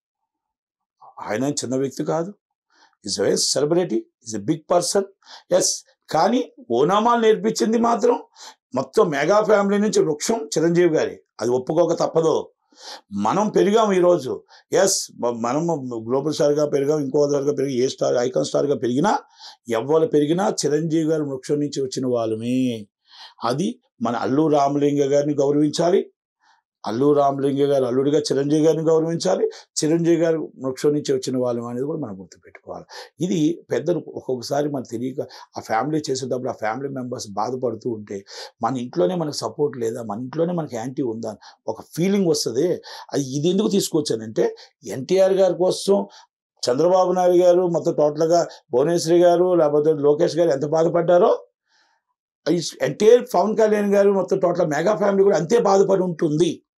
ఆయన చిన్న వ్యక్తి కాదు is a celebrity is a big person yes కానీ ఓనామాలు నేర్పించింది మాత్రం మొత్తం మెగా ఫ్యామిలీ నుంచి వృక్షం చిరంజీవి గారి అది ఒప్పుకోక తప్పదు మనం పెరిగాం ఈరోజు ఎస్ మనం గ్లోబల్ స్టార్గా పెరిగాం ఇంకో స్టార్గా పెరిగి ఏ స్టార్ ఐకాన్ స్టార్గా పెరిగినా ఎవ్వరు పెరిగినా చిరంజీవి గారి వృక్షం నుంచి వచ్చిన వాళ్ళమే అది మన అల్లు రామలింగ గారిని గౌరవించాలి అల్లు రామలింగ గారు అల్లుడిగా చిరంజీవి గారిని గౌరవించాలి చిరంజీవి గారు వృక్షం నుంచి వచ్చిన వాళ్ళం అనేది కూడా మనం గుర్తుపెట్టుకోవాలి ఇది పెద్దలు ఒక్కొక్కసారి మనకు తెలియక ఆ ఫ్యామిలీ చేసేటప్పుడు ఆ ఫ్యామిలీ మెంబర్స్ బాధపడుతూ ఉంటే మన ఇంట్లోనే మనకు సపోర్ట్ లేదా మన ఇంట్లోనే మనకి యాంటీ ఉందా అని ఒక ఫీలింగ్ వస్తుంది అది ఇది ఎందుకు తీసుకొచ్చానంటే ఎన్టీఆర్ గారి కోసం చంద్రబాబు నాయుడు గారు మొత్తం టోటల్గా భువనేశ్వరి గారు లేకపోతే లోకేష్ గారు ఎంత బాధపడ్డారో ఎంటైర్ పవన్ కళ్యాణ్ గారు మొత్తం టోటల్ మెగా ఫ్యామిలీ కూడా అంతే బాధపడి ఉంటుంది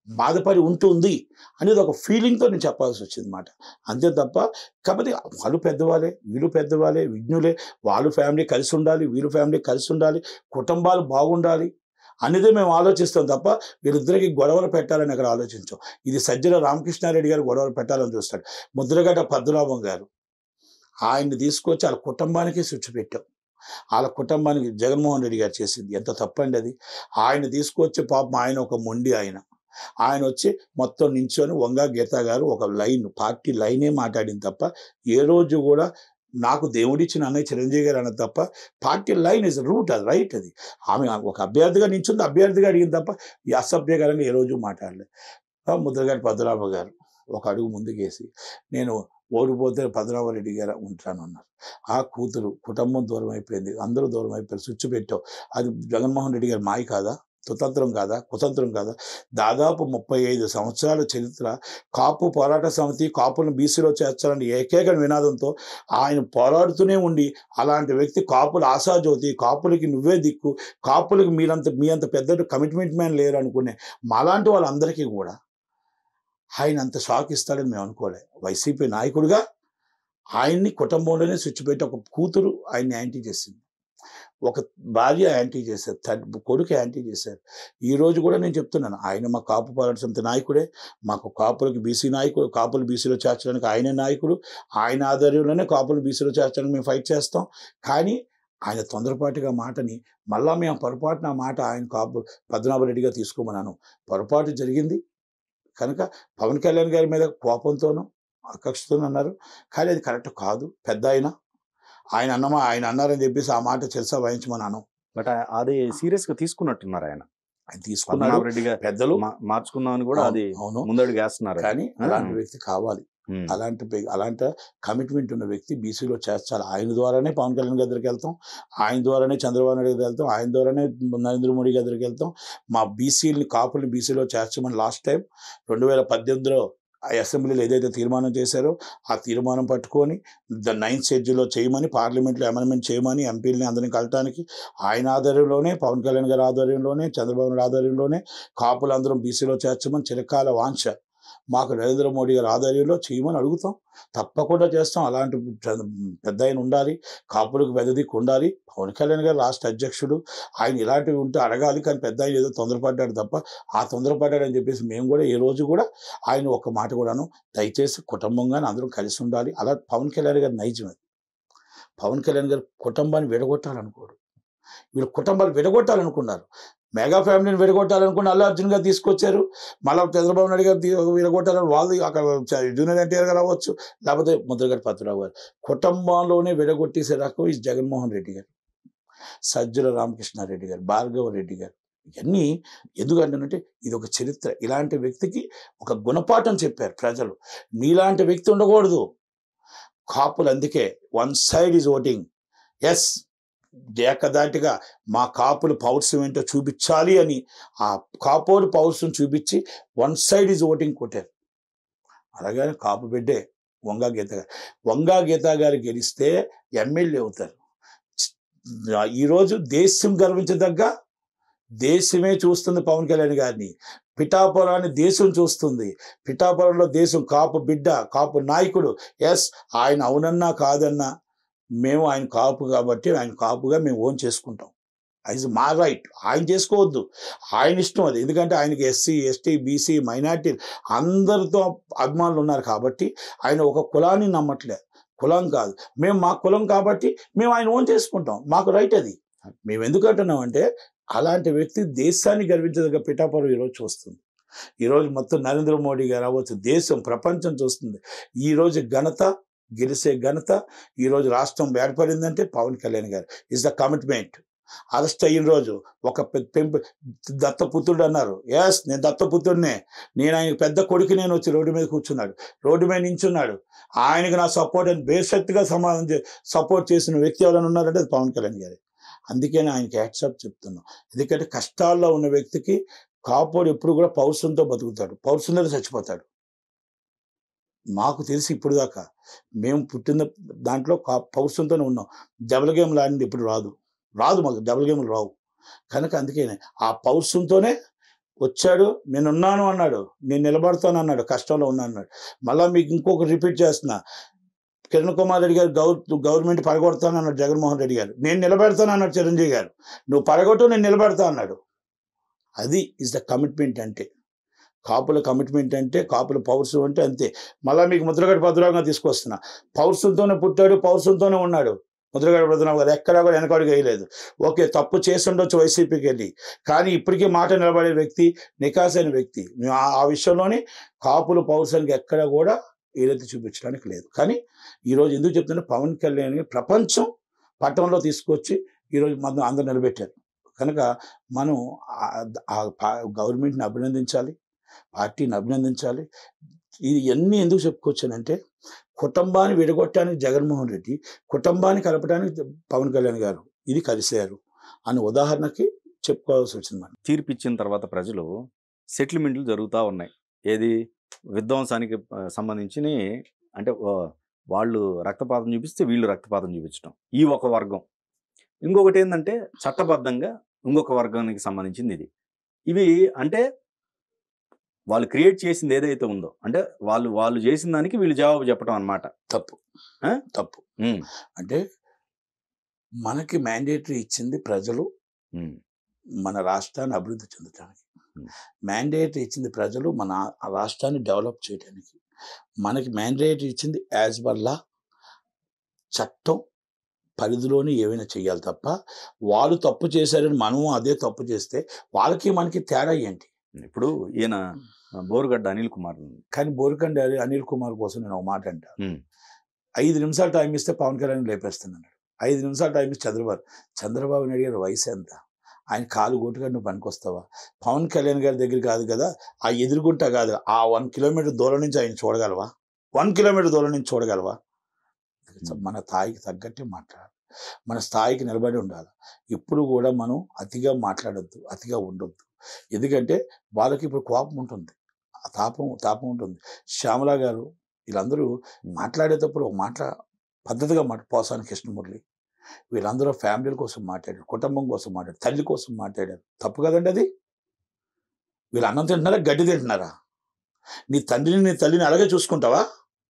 బాధపడి ఉంటుంది అనేది ఒక ఫీలింగ్తో నేను చెప్పాల్సి వచ్చింది అనమాట అంతే తప్ప కాకపోతే వాళ్ళు పెద్దవాళ్ళే వీళ్ళు పెద్దవాళ్ళే విజ్ఞులే వాళ్ళు ఫ్యామిలీ కలిసి ఉండాలి వీళ్ళు ఫ్యామిలీ కలిసి ఉండాలి కుటుంబాలు బాగుండాలి అనేది మేము ఆలోచిస్తాం తప్ప వీళ్ళిద్దరికి గొడవలు పెట్టాలని అక్కడ ఆలోచించాం ఇది సజ్జల రామకృష్ణారెడ్డి గారు గొడవలు పెట్టాలని చూస్తాడు ముద్రగడ్డ పద్మనాభం గారు ఆయన్ని తీసుకొచ్చి వాళ్ళ కుటుంబానికి స్విచ్ పెట్టాం వాళ్ళ కుటుంబానికి జగన్మోహన్ రెడ్డి గారు చేసింది ఎంత తప్పండి అది ఆయన తీసుకొచ్చి పాపం ఆయన ఒక మొండి ఆయన ఆయన వచ్చి మొత్తం నించొని వంగా గీత గారు ఒక లైన్ పార్టీ లైనే మాట్లాడింది తప్ప ఏ రోజు కూడా నాకు దేవుడిచ్చిన అన్నయ్య చిరంజీవి గారు అన్నది తప్ప పార్టీ లైన్ ఇస్ రూట్ అది రైట్ అది ఆమె ఒక అభ్యర్థిగా నించుంది అభ్యర్థిగా అడిగింది తప్ప ఈ అసభ్యకరంగా ఏ రోజు మాట్లాడలేదు ఆ ముద్రగారి పద్మనాభ గారు ఒక అడుగు ముందుకేసి నేను ఓడిపోతే పద్మనాభరెడ్డి గారు ఉంటాను అన్నారు ఆ కూతురు కుటుంబం దూరం అయిపోయింది అందరూ దూరం అయిపోయారు స్విచ్ పెట్టావు అది జగన్మోహన్ రెడ్డి గారి మాయ కాదా స్వతంత్రం కాదా కుతంత్రం కాదా దాదాపు ముప్పై ఐదు సంవత్సరాల చరిత్ర కాపు పోరాట సమితి కాపులను బీసీలో చేర్చాలని ఏకైక నినాదంతో ఆయన పోరాడుతూనే ఉండి అలాంటి వ్యక్తి కాపుల ఆశాజ్యోతి కాపులకి నువ్వే దిక్కు కాపులకి మీరంత మీ అంత పెద్ద కమిట్మెంట్ మ్యాన్ లేరు అనుకునే మాలాంటి వాళ్ళందరికీ కూడా ఆయన అంత షాక్ ఇస్తాడని మేము అనుకోలే వైసీపీ నాయకుడిగా ఆయన్ని కుటుంబంలోనే స్విచ్ పెట్టి ఒక కూతురు ఆయన్ని యాంటీ చేసింది ఒక భార్య యాంటీ చేశారు తండ్రి కొడుకు యాంటీ చేశారు ఈ రోజు కూడా నేను చెప్తున్నాను ఆయన మా కాపు పోరాట సమితి నాయకుడే మాకు కాపులకి బీసీ నాయకుడు కాపులు బీసీలో చేర్చడానికి ఆయనే నాయకుడు ఆయన ఆధ్వర్యంలోనే కాపులు బీసీలో చేర్చడానికి మేము ఫైట్ చేస్తాం కానీ ఆయన తొందరపాటుగా మాటని మళ్ళా మేము పొరపాటున ఆ మాట ఆయన కాపు పద్మనాభరెడ్డిగా తీసుకోమన్నాను పొరపాటు జరిగింది కనుక పవన్ కళ్యాణ్ గారి మీద కోపంతోనూ ఆకర్షితోనూ అన్నారు కానీ అది కరెక్ట్ కాదు పెద్ద ఆయన ఆయన అన్నమా ఆయన అన్నారని చెప్పేసి ఆ మాట చెల్సా వాయించమన్నాను బట్ అది సీరియస్ గా తీసుకున్నట్టున్నారు ఆయన ఆయన తీసుకున్నారు పద్మనాభరెడ్డి గారు పెద్దలు మా- మార్చుకుందామని కూడా అది అవును ముందడుగు వేస్తున్నారు కానీ అలాంటి వ్యక్తి కావాలి ఉమ్. అలాంటి వ్యక్తి- అలాంటి కమిట్మెంట్ ఉన్న వ్యక్తి బీసీలో చేర్చాలి ఆయన ద్వారానే పవన్ కళ్యాణ్ గారి దగ్గరికి వెళ్తాం ఆయన ద్వారానే చంద్రబాబు నాయుడు దగ్గరికి వెళ్తాం ఆయన ద్వారానే నరేంద్ర మోడీ గారి దగ్గరికి వెళ్తాం మా బీసీని కాపుల్ని బీసీలో చేర్చమని లాస్ట్ టైం రెండు వేల పద్దెనిమిదిలో ఆ అసెంబ్లీలో ఏదైతే తీర్మానం చేశారో ఆ తీర్మానం పట్టుకొని ద నైన్త్ షెడ్యూల్లో చేయమని పార్లమెంట్లో అమెండ్మెంట్ చేయమని ఎంపీలని అందరినీ కలటానికి ఆయన ఆధ్వర్యంలోనే పవన్ కళ్యాణ్ గారి ఆధ్వర్యంలోనే చంద్రబాబు నాయుడు ఆధ్వర్యంలోనే కాపులందరం బీసీలో చేర్చమని చిరకాల వాంఛ మాకు నరేంద్ర మోడీ గారి ఆధ్వర్యంలో చేయమని అడుగుతాం తప్పకుండా చేస్తాం అలాంటి చ- పెద్ద ఆయన ఉండాలి కాపులకు పెద్ద దిక్కు ఉండాలి పవన్ కళ్యాణ్ గారు రాష్ట్ర అధ్యక్షుడు ఆయన ఇలాంటివి ఉంటే అడగాలి కానీ పెద్ద ఆయన ఏదో తొందరపడ్డాడు తప్ప ఆ తొందరపడ్డాడని చెప్పేసి మేము కూడా ఏ రోజు కూడా ఆయన ఒక్క మాట కూడాను దయచేసి కుటుంబంగానే అందరం కలిసి ఉండాలి అలా పవన్ కళ్యాణ్ గారి నైజం అది పవన్ కళ్యాణ్ గారు కుటుంబాన్ని విడగొట్టాలనుకోడు వీళ్ళు కుటుంబాలు విడగొట్టాలనుకున్నారు మెగా ఫ్యామిలీని విడగొట్టాలనుకుని అల్లు అర్జున్ గారు తీసుకొచ్చారు మళ్ళీ చంద్రబాబు నాయుడు గారు తీ- విడగొట్టాలని వాళ్ళు అక్కడ చ- జూనియర్ ఎన్టీఆర్ గారు అవ్వచ్చు లేకపోతే ముద్రగడ్డ పత్రరావు గారు కుటుంబంలోనే విడగొట్టేసే రకం ఈ జగన్మోహన్ రెడ్డి గారు సజ్జల రామకృష్ణారెడ్డి గారు భార్గవ రెడ్డి గారు ఇవన్నీ ఎందుకంటానంటే ఇది ఒక చరిత్ర ఇలాంటి వ్యక్తికి ఒక గుణపాఠం చెప్పారు ప్రజలు నీలాంటి వ్యక్తి ఉండకూడదు కాపులు అందుకే one side is voting yes ఏకదాటిగా మా కాపులు పౌరుషం ఏంటో చూపించాలి అని ఆ కాపోడు పౌరుషం చూపించి వన్ సైడ్ ఈజ్ ఓటింగ్ కొట్టారు అలాగే కాపు బిడ్డే వంగా గీత గారు వంగా గీత గారు గెలిస్తే ఎమ్మెల్యే అవుతారు చ- ఈరోజు దేశం గర్వించదగ్గ దేశమే చూస్తుంది పవన్ కళ్యాణ్ గారిని పిఠాపురాన్ని దేశం చూస్తుంది పిఠాపురంలో దేశం కాపు బిడ్డ కాపు నాయకుడు ఎస్ ఆయన అవునన్నా కాదన్నా మేము ఆయన కాపు కాబట్టి ఆయన కాపుగా మేము ఓన్ చేసుకుంటాం అది మా రైట్ ఆయన చేసుకోవద్దు ఆయన ఇష్టం అది ఎందుకంటే ఆయనకి ఎస్సీ ఎస్టీ బీసీ మైనార్టీ అందరితో అభిమానులు ఉన్నారు కాబట్టి ఆయన ఒక కులాన్ని నమ్మట్లే కులం కాదు మేము మా కులం కాబట్టి మేము ఆయన ఓన్ చేసుకుంటాం మాకు రైట్ అది మేము ఎందుకు అంటున్నామంటే అలాంటి వ్యక్తి దేశాన్ని గర్వించదగ్గ పిఠాపురం ఈరోజు చూస్తుంది ఈరోజు మొత్తం నరేంద్ర మోడీ గారు అవ్వచ్చు దేశం ప్రపంచం చూస్తుంది ఈరోజు ఘనత గెలిచే ఘనత ఈరోజు రాష్ట్రం బేడపడిందంటే పవన్ కళ్యాణ్ గారు ఇస్ ద కమిట్మెంట్ అరెస్ట్ అయిన రోజు ఒక పె- పెంపు దత్తపుత్రుడు అన్నారు ఎస్ నేను దత్తపుత్రుడినే నేను ఆయన పెద్ద కొడుకు నేను వచ్చి రోడ్డు మీద కూర్చున్నాడు రోడ్డు మీద నించున్నాడు ఆయనకి నా సపోర్ట్ అని బేసత్తుగా సమాధానం చే సపోర్ట్ చేసిన వ్యక్తి ఎవరైనా ఉన్నారంటే అది పవన్ కళ్యాణ్ గారే అందుకని ఆయనకి హ్యాట్సాప్ చెప్తున్నాం ఎందుకంటే కష్టాల్లో ఉన్న వ్యక్తికి కాపోడు ఎప్పుడు కూడా పౌరుషంతో బతుకుతాడు పౌరుషంతో చచ్చిపోతాడు మాకు తెలిసి ఇప్పుడు దాకా మేము పుట్టిన దాంట్లో కా- పౌరుషంతోనే ఉన్నాం డబుల్ గేమ్ లాంటి ఇప్పుడు రాదు రాదు మాకు డబుల్ గేమ్లు రావు కనుక అందుకే ఆ పౌరుషంతోనే వచ్చాడు నేను ఉన్నాను అన్నాడు నేను నిలబడతాను అన్నాడు కష్టంలో ఉన్నా అన్నాడు మళ్ళా మీకు ఇంకొక రిపీట్ చేస్తున్నా కిరణ్ కుమార్ రెడ్డి గారు గౌర్ గవర్నమెంట్ పడగొడతాను అన్నాడు జగన్మోహన్ రెడ్డి గారు నేను నిలబెడతాను అన్నాడు చిరంజీవి గారు నువ్వు పడగొట్టు నేను నిలబెడతా అన్నాడు అది ఇస్ ద కమిట్మెంట్ అంటే కాపుల కమిట్మెంట్ అంటే కాపుల పౌరుషం అంటే అంతే మళ్ళా మీకు ముద్రగడ భద్రరావుగా తీసుకొస్తున్నా పౌరుషంతోనే పుట్టాడు పౌరుషంతోనే ఉన్నాడు ముద్రగడ భద్రరావు గారు ఎక్కడా కూడా వెనకడుగు వేయలేదు ఓకే తప్పు చేసి ఉండొచ్చు వైసీపీకి వెళ్ళి కానీ ఇప్పటికీ మాట నిలబడే వ్యక్తి నికాసైన వ్యక్తి మేము ఆ- ఆ విషయంలోనే కాపుల పౌరుషానికి ఎక్కడ కూడా ఏదైతే చూపించడానికి లేదు కానీ ఈరోజు ఎందుకు చెప్తున్నా పవన్ కళ్యాణ్ ప్రపంచం పట్టణంలో తీసుకొచ్చి ఈరోజు మనం అందరు నిలబెట్టారు కనుక మనం ఆ- ఆ పా- గవర్నమెంట్ని అభినందించాలి పార్టీని అభినందించాలి ఇది ఇవన్నీ ఎందుకు చెప్పుకోవచ్చానంటే కుటుంబాన్ని విడగొట్టడానికి జగన్మోహన్ రెడ్డి కుటుంబాన్ని కలపడానికి పవన్ కళ్యాణ్ గారు ఇది కలిశారు అని ఉదాహరణకి చెప్పుకోవాల్సి వచ్చింది మనం తీర్పు ఇచ్చిన తర్వాత ప్రజలు సెటిల్మెంట్లు జరుగుతూ ఉన్నాయి ఏది విధ్వంసానికి ఆ, సంబంధించి అంటే ఆ, వాళ్ళు రక్తపాతం చూపిస్తే వీళ్ళు రక్తపాతం చూపించడం ఈ ఒక వర్గం ఇంకొకటి ఏంటంటే చట్టబద్ధంగా ఇంకొక వర్గానికి సంబంధించింది ఇది ఇవి అంటే వాళ్ళు క్రియేట్ చేసింది ఏదైతే ఉందో అంటే వాళ్ళు వాళ్ళు చేసిన దానికి వీళ్ళు జవాబు చెప్పడం అనమాట తప్పు ఆ? తప్పు అంటే మనకి మ్యాండేటరీ ఇచ్చింది ప్రజలు మన రాష్ట్రాన్ని అభివృద్ధి చెందడానికి Hmm. మ్యాండేటరీ ఇచ్చింది ప్రజలు మన ఆ రాష్ట్రాన్ని డెవలప్ చేయడానికి మనకి మ్యాండేటరీ ఇచ్చింది యాజ్ పర్ లా చట్టం పరిధిలోని ఏమైనా చేయాలి తప్ప వాళ్ళు తప్పు చేశారని మనము అదే తప్పు చేస్తే వాళ్ళకి మనకి తేడా ఏంటి ఇప్పుడు ఈయన బోరుగడ్డ అనిల్ కుమార్ కానీ బోరికండి అనిల్- అనిల్ కుమార్ కోసం నేను ఒక మాట అంటాను Hmm. ఐదు నిమిషాలు టైం ఇస్తే పవన్ కళ్యాణ్ లేపేస్తున్నాడు ఐదు నిమిషాలు టైం ఇస్తే చంద్రబాబు చంద్రబాబు నాయుడు గారి వయసు ఎంత ఆయన కాలు గోటుగా నువ్వు పనికొస్తావా పవన్ కళ్యాణ్ గారి దగ్గర కాదు కదా ఆ ఎదురుగుంటా కాదు ఆ వన్ కిలోమీటర్ దూరం నుంచి ఆయన చూడగలవా వన్ కిలోమీటర్ దూరం నుంచి చూడగలవా మన స్థాయికి తగ్గట్టే మాట్లాడాలి మన స్థాయికి నిలబడి ఉండాలి ఎప్పుడు కూడా మనం అతిగా మాట్లాడొద్దు అతిగా ఉండొద్దు ఎందుకంటే వాళ్ళకి ఇప్పుడు కోపం ఉంటుంది ఆ తాపం తాపం ఉంటుంది శ్యామల గారు వీళ్ళందరూ మాట్లాడేటప్పుడు ఒక మాట పద్ధతిగా మాట పోసాని కృష్ణమురళి వీళ్ళందరూ ఫ్యామిలీల కోసం మాట్లాడారు కుటుంబం కోసం మాట్లాడారు తల్లి కోసం మాట్లాడారు తప్పు కదండి అది వీళ్ళు అన్నం తింటున్నారా గడ్డి తింటున్నారా నీ తండ్రిని నీ తల్లిని అలాగే చూసుకుంటావా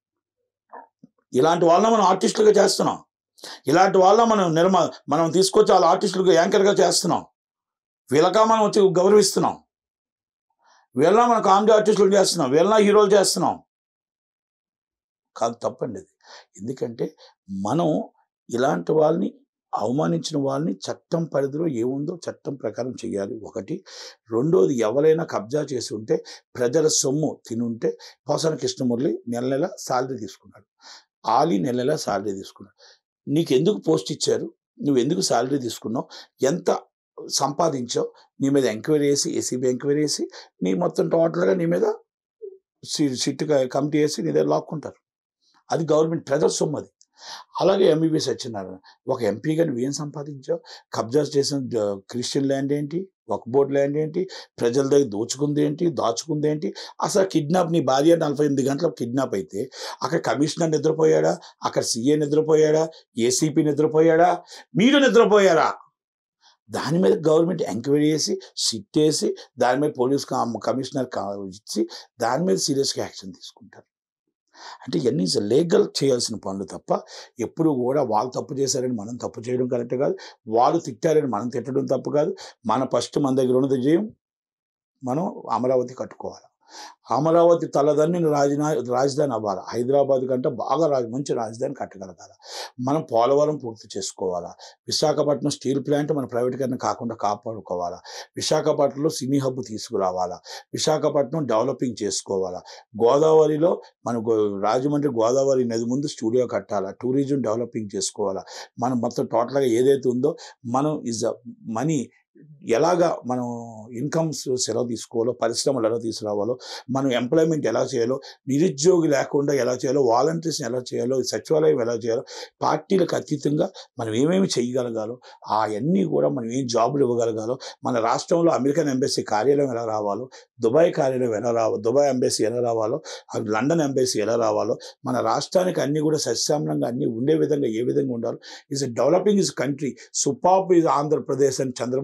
ఇలాంటి వాళ్ళని మనం ఆర్టిస్టులుగా చేస్తున్నాం ఇలాంటి వాళ్ళ మనం నిర్మ మనం తీసుకొచ్చి వాళ్ళ ఆర్టిస్టులుగా యాంకర్గా చేస్తున్నాం వీళ్ళకా మనం వచ్చి గౌరవిస్తున్నాం వీళ్ళ మనం కామెడీ ఆర్టిస్టులు చేస్తున్నాం వీళ్ళ హీరోలు చేస్తున్నాం కాదు తప్పండి అది ఎందుకంటే మనం ఇలాంటి వాళ్ళని అవమానించిన వాళ్ళని చట్టం పరిధిలో ఏముందో చట్టం ప్రకారం చేయాలి ఒకటి రెండోది ఎవరైనా కబ్జా చేసి ఉంటే ప్రజల సొమ్ము తినుంటే పోసాన కృష్ణమురళి నెల నెల శాలరీ తీసుకున్నాడు ఆలి నెల నెల శాలరీ తీసుకున్నాడు నీకు ఎందుకు పోస్ట్ ఇచ్చారు నువ్వు ఎందుకు శాలరీ తీసుకున్నావు ఎంత సంపాదించావు నీ మీద ఎంక్వైరీ చేసి ఏసీబీ ఎంక్వైరీ చేసి నీ మొత్తం టోటల్గా నీ మీద సి- సిట్ కమిటీ వేసి నీ దగ్గర లాక్కుంటారు అది గవర్నమెంట్ ప్రజల సొమ్ము అది అలాగే ఎంబీబీఎస్ వచ్చినారు ఒక ఎంపీగా నువ్వేం సంపాదించావు కబ్జా చేసిన జ- క్రిస్టియన్ ల్యాండ్ ఏంటి ఒక బోర్డ్ ల్యాండ్ ఏంటి ప్రజల దగ్గర దోచుకుంది ఏంటి దాచుకుంది ఏంటి అసలు కిడ్నాప్ నీ భార్య నలభై ఎనిమిది గంటలకు కిడ్నాప్ అయితే అక్కడ కమిషనర్ నిద్రపోయాడా అక్కడ సీఏ నిద్రపోయాడా ఏసీపీ నిద్రపోయాడా మీరు నిద్రపోయారా దాని మీద గవర్నమెంట్ ఎంక్వైరీ చేసి సిట్ వేసి దాని మీద పోలీస్ కమిషనర్ ఇచ్చి దాని మీద సీరియస్గా యాక్షన్ తీసుకుంటారు అంటే ఇవన్నీ లీగల్ చేయాల్సిన పనులు తప్ప ఎప్పుడు కూడా వాళ్ళు తప్పు చేశారని మనం తప్పు చేయడం కరెక్ట్ కాదు వాళ్ళు తిట్టారని మనం తిట్టడం తప్పు కాదు మన ఫస్ట్ మన దగ్గర ఉన్నది విజయం మనం అమరావతి కట్టుకోవాలి అమరావతి తలదాన్ని రాజనా రాజధాని అవ్వాలి హైదరాబాద్ కంటే బాగా రాజ మంచి రాజధాని కట్టగలగాలి మనం పోలవరం పూర్తి చేసుకోవాలా విశాఖపట్నం స్టీల్ ప్లాంట్ మన ప్రైవేటీకరణ కాకుండా కాపాడుకోవాలా విశాఖపట్నంలో సినీ హబ్ తీసుకురావాలా విశాఖపట్నం డెవలపింగ్ చేసుకోవాలా గోదావరిలో మన గో రాజమండ్రి గోదావరి నది ముందు స్టూడియో కట్టాలా టూరిజం డెవలపింగ్ చేసుకోవాలా మనం మొత్తం టోటల్గా ఏదైతే ఉందో మనం ఇస్ మనీ ఎలాగా మనం ఇన్కమ్స్ ఎలా తీసుకోవాలో పరిశ్రమలు ఎలా తీసుకురావాలో మనం ఎంప్లాయ్మెంట్ ఎలా చేయాలో నిరుద్యోగి లేకుండా ఎలా చేయాలో వాలంటీర్స్ని ఎలా చేయాలో సచివాలయం ఎలా చేయాలో పార్టీలకు అతీతంగా మనం ఏమేమి చేయగలగాలో అవన్నీ కూడా మనం ఏం జాబులు ఇవ్వగలగాలో మన రాష్ట్రంలో అమెరికన్ ఎంబసీ కార్యాలయం ఎలా రావాలో దుబాయ్ కార్యాలయం ఎలా రావాలో దుబాయ్ ఎంబసీ ఎలా రావాలో ఆ లండన్ ఎంబసీ ఎలా రావాలో మన రాష్ట్రానికి అన్ని కూడా సస్యామలంగా అన్ని ఉండే విధంగా ఏ విధంగా ఉండాలో is developing is country సుపాప్ is Andhra Pradesh అని చంద్రబాబు నాయుడు గారు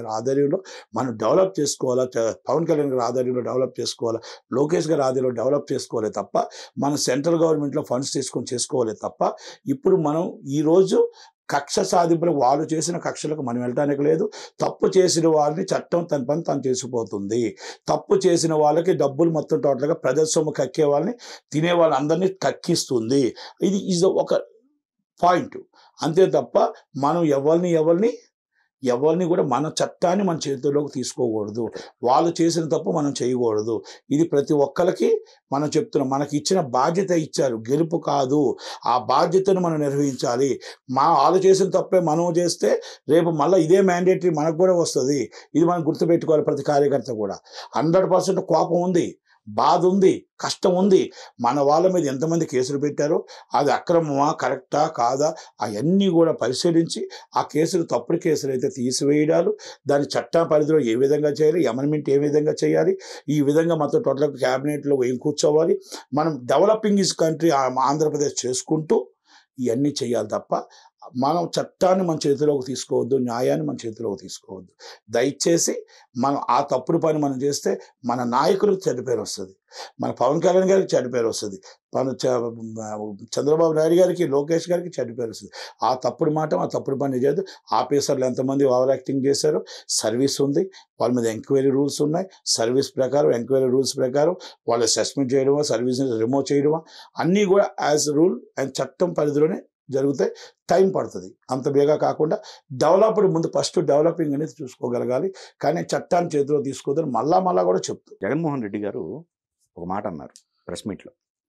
గారి ఆధ్వర్యంలో మనం డెవలప్ చేసుకోవాలా చ- పవన్ కళ్యాణ్ గారి ఆధ్వర్యంలో డెవలప్ చేసుకోవాలా లోకేష్ గారి ఆధ్వర్యంలో డెవలప్ చేసుకోవాలి తప్ప మన సెంట్రల్ గవర్నమెంట్లో ఫండ్స్ తీసుకొని చేసుకోవాలి తప్ప ఇప్పుడు మనం ఈరోజు కక్ష సాధింపులకు వాళ్ళు చేసిన కక్షలకు మనం వెళ్ళడానికి లేదు తప్పు చేసిన వారిని చట్టం తన పని తను చేసిపోతుంది తప్పు చేసిన వాళ్ళకి డబ్బులు మొత్తం టోటల్గా ప్రజల సొమ్ము కక్కే వాళ్ళని తినే వాళ్ళందరినీ కక్కిస్తుంది ఇది ఈజ్ ఒక పాయింట్ అంతే తప్ప మనం ఎవరిని ఎవరిని ఎవరిని కూడా మన చట్టాన్ని మన చేతుల్లోకి తీసుకోకూడదు వాళ్ళు చేసిన తప్పు మనం చేయకూడదు ఇది ప్రతి ఒక్కరికి మనం చెప్తున్నాం మనకి ఇచ్చిన బాధ్యత ఇచ్చారు గెలుపు కాదు ఆ బాధ్యతను మనం నిర్వహించాలి మా వాళ్ళు చేసిన తప్పే మనం చేస్తే రేపు మళ్ళీ ఇదే మ్యాండేటరీ మనకు కూడా వస్తుంది ఇది మనం గుర్తుపెట్టుకోవాలి ప్రతి కార్యకర్త కూడా హండ్రెడ్ పర్సెంట్ కోపం ఉంది బాధ ఉంది కష్టం ఉంది మన వాళ్ళ మీద ఎంతమంది కేసులు పెట్టారో అది అక్రమమా కరెక్టా కాదా అవన్నీ కూడా పరిశీలించి ఆ కేసులు తప్పుడు కేసులు అయితే తీసివేయడాలు దాని చట్ట పరిధిలో ఏ విధంగా చేయాలి అమెండ్మెంట్ ఏ విధంగా చేయాలి ఈ విధంగా మొత్తం టోటల్ క్యాబినెట్లో ఏం కూర్చోవాలి మనం డెవలపింగ్ ఇస్ కంట్రీ ఆంధ్రప్రదేశ్ చేసుకుంటూ ఇవన్నీ చేయాలి తప్ప మనం చట్టాన్ని మన చేతిలోకి తీసుకోవద్దు న్యాయాన్ని మన చేతిలోకి తీసుకోవద్దు దయచేసి మనం ఆ తప్పుడు పని మనం చేస్తే మన నాయకులకు చెడ్డ పేరు వస్తుంది మన పవన్ కళ్యాణ్ గారికి చెడ్డ పేరు వస్తుంది మన చ- చంద్రబాబు నాయుడు గారికి లోకేష్ గారికి చెడ్డ పేరు వస్తుంది ఆ తప్పుడు మాట ఆ తప్పుడు పని చేయదు ఆఫీసర్లు ఎంతమంది ఓవర్ యాక్టింగ్ చేశారో సర్వీస్ ఉంది వాళ్ళ మీద ఎంక్వైరీ రూల్స్ ఉన్నాయి సర్వీస్ ప్రకారం ఎంక్వైరీ రూల్స్ ప్రకారం వాళ్ళు సస్పెండ్ చేయడమా సర్వీస్ రిమూవ్ చేయడమా అన్నీ కూడా యాజ్ రూల్ అండ్ చట్టం పరిధిలోనే జరుగుతాయి టైం పడుతుంది అంత బేగా కాకుండా డెవలప్డ్ ముందు ఫస్ట్ డెవలపింగ్ అనేది చూసుకోగలగాలి కానీ చట్టాన్ని చేతిలో తీసుకోదని మళ్ళా మళ్ళా కూడా చెప్తూ జగన్మోహన్ రెడ్డి గారు ఒక మాట అన్నారు ప్రెస్ మీట్లో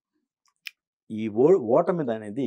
ఈ ఓ ఓటమి అనేది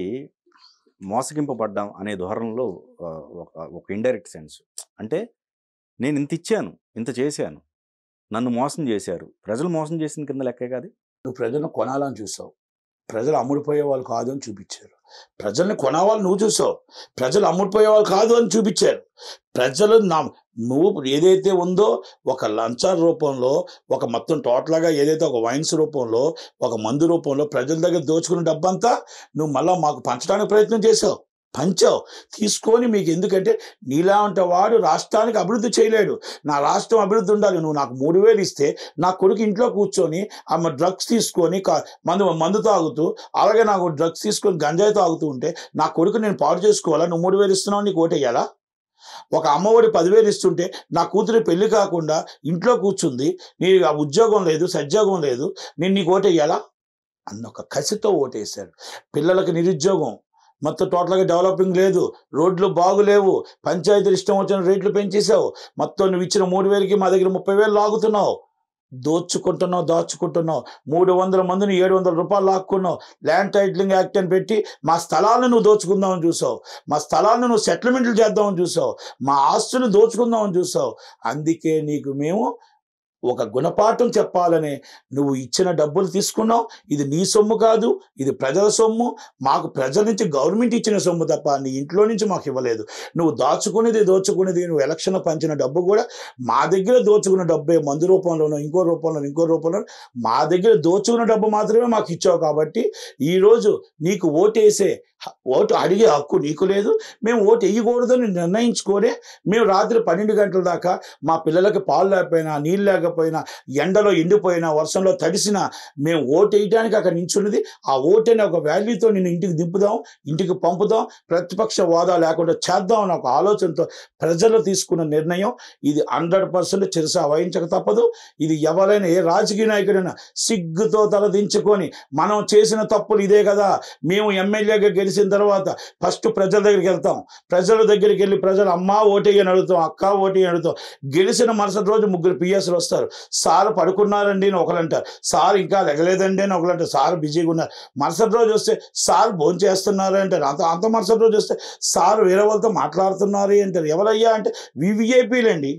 మోసగింపబడ్డాం అనే ధోరణిలో ఆ, ఒక ఒక ఇండైరెక్ట్ సెన్స్ అంటే నేను ఇంత ఇచ్చాను ఇంత చేశాను నన్ను మోసం చేశారు ప్రజలు మోసం చేసిన కింద లెక్కే కాదు నువ్వు ప్రజలను కొనాలని చూసావు ప్రజలు అమ్ముడిపోయే వాళ్ళు కాదు అని చూపించారు ప్రజల్ని కొనవాళ్ళు నువ్వు చూసావు ప్రజలు అమ్ముడిపోయే వాళ్ళు కాదు అని చూపించారు ప్రజలు నా నువ్వు ఏదైతే ఉందో ఒక లంచాల రూపంలో ఒక మొత్తం టోటల్గా ఏదైతే ఒక వైన్స్ రూపంలో ఒక మందు రూపంలో ప్రజల దగ్గర దోచుకున్న డబ్బంతా నువ్వు మళ్ళా మాకు పంచడానికి ప్రయత్నం చేసావు పంచావు తీసుకొని మీకు ఎందుకంటే నీలాంటి వాడు రాష్ట్రానికి అభివృద్ధి చేయలేడు నా రాష్ట్రం అభివృద్ధి ఉండాలి నువ్వు నాకు మూడు వేలు ఇస్తే నా కొడుకు ఇంట్లో కూర్చొని ఆమె డ్రగ్స్ తీసుకొని కా- మందు మందు తాగుతూ అలాగే నాకు డ్రగ్స్ తీసుకొని గంజాయి తాగుతూ ఉంటే నా కొడుకు నేను పాడు చేసుకోవాలా నువ్వు మూడు వేలు ఇస్తున్నావు నీకు ఓటేయాలా ఒక అమ్మఒడి పదివేలు ఇస్తుంటే నా కూతురు పెళ్లి కాకుండా ఇంట్లో కూర్చుంది నీ ఆ ఉద్యోగం లేదు సద్యోగం లేదు నేను నీకు ఓటేయాలా అన్న ఒక కసితో ఓటేశారు పిల్లలకి నిరుద్యోగం మొత్తం టోటల్గా డెవలపింగ్ లేదు రోడ్లు బాగులేవు పంచాయతీలు ఇష్టం వచ్చిన రేట్లు పెంచేసావు మొత్తం నువ్వు ఇచ్చిన మూడు వేలకి మా దగ్గర ముప్పై వేలు లాగుతున్నావు దోచుకుంటున్నావు దాచుకుంటున్నావు మూడు వందల మందిని ఏడు వందల రూపాయలు లాక్కున్నావు ల్యాండ్ టైటిలింగ్ యాక్ట్ అని పెట్టి మా స్థలాలను నువ్వు దోచుకుందామని చూసావు మా స్థలాలను నువ్వు సెటిల్మెంట్లు చేద్దామని చూసావు మా ఆస్తులు దోచుకుందామని చూసావు అందుకే నీకు మేము ఒక గుణపాఠం చెప్పాలని నువ్వు ఇచ్చిన డబ్బులు తీసుకున్నావు ఇది నీ సొమ్ము కాదు ఇది ప్రజల సొమ్ము మాకు ప్రజల నుంచి గవర్నమెంట్ ఇచ్చిన సొమ్ము తప్ప నీ ఇంట్లో నుంచి మాకు ఇవ్వలేదు నువ్వు దాచుకునేది దోచుకునేది నువ్వు ఎలక్షన్ పంచిన డబ్బు కూడా మా దగ్గర దోచుకున్న డబ్బే మందు రూపంలోనో ఇంకో రూపంలో ఇంకో రూపంలో మా దగ్గర దోచుకున్న డబ్బు మాత్రమే మాకు ఇచ్చావు కాబట్టి ఈరోజు నీకు ఓటేసే హ- ఓటు అడిగే హక్కు నీకు లేదు మేము ఓటు వేయకూడదని నిర్ణయించుకొని మేము రాత్రి పన్నెండు గంటల దాకా మా పిల్లలకి పాలు లేకపోయినా నీళ్ళు లేకపోయినా ఎండలో ఎండిపోయినా వర్షంలో తడిసినా మేము ఓటు వేయడానికి అక్కడ నించున్నది ఆ ఓటు అనే ఒక వాల్యూతో నేను ఇంటికి దింపుదాం ఇంటికి పంపుదాం ప్రతిపక్ష హోదా లేకుండా చేద్దాం అనే ఒక ఆలోచనతో ప్రజలు తీసుకున్న నిర్ణయం ఇది హండ్రెడ్ పర్సెంట్ చిరస వహించక తప్పదు ఇది ఎవరైనా ఏ రాజకీయ నాయకుడైనా సిగ్గుతో తలదించుకొని మనం చేసిన తప్పులు ఇదే కదా మేము ఎమ్మెల్యేగా గెలిచిన తర్వాత ఫస్ట్ ప్రజల దగ్గరికి వెళ్తాం ప్రజల దగ్గరికి వెళ్ళి ప్రజలు అమ్మ ఓటేయని అడుగుతాం అక్క ఓటేయని అడుగుతాం గెలిచిన మరుసటి రోజు ముగ్గురు పిఎస్లు వస్తారు సార్ పడుకున్నారండి అని ఒకరు అంటారు సార్ ఇంకా లెగలేదండి అని ఒకరు అంటారు సార్ బిజీగా ఉన్నారు మరుసటి రోజు వస్తే సార్ భోజనం చేస్తున్నారు అంటారు అంత అంత మరుసటి రోజు వస్తే సార్ వేరే వాళ్ళతో మాట్లాడుతున్నారు అంటారు ఎవరయ్యా అంటే వివిఐపీలండి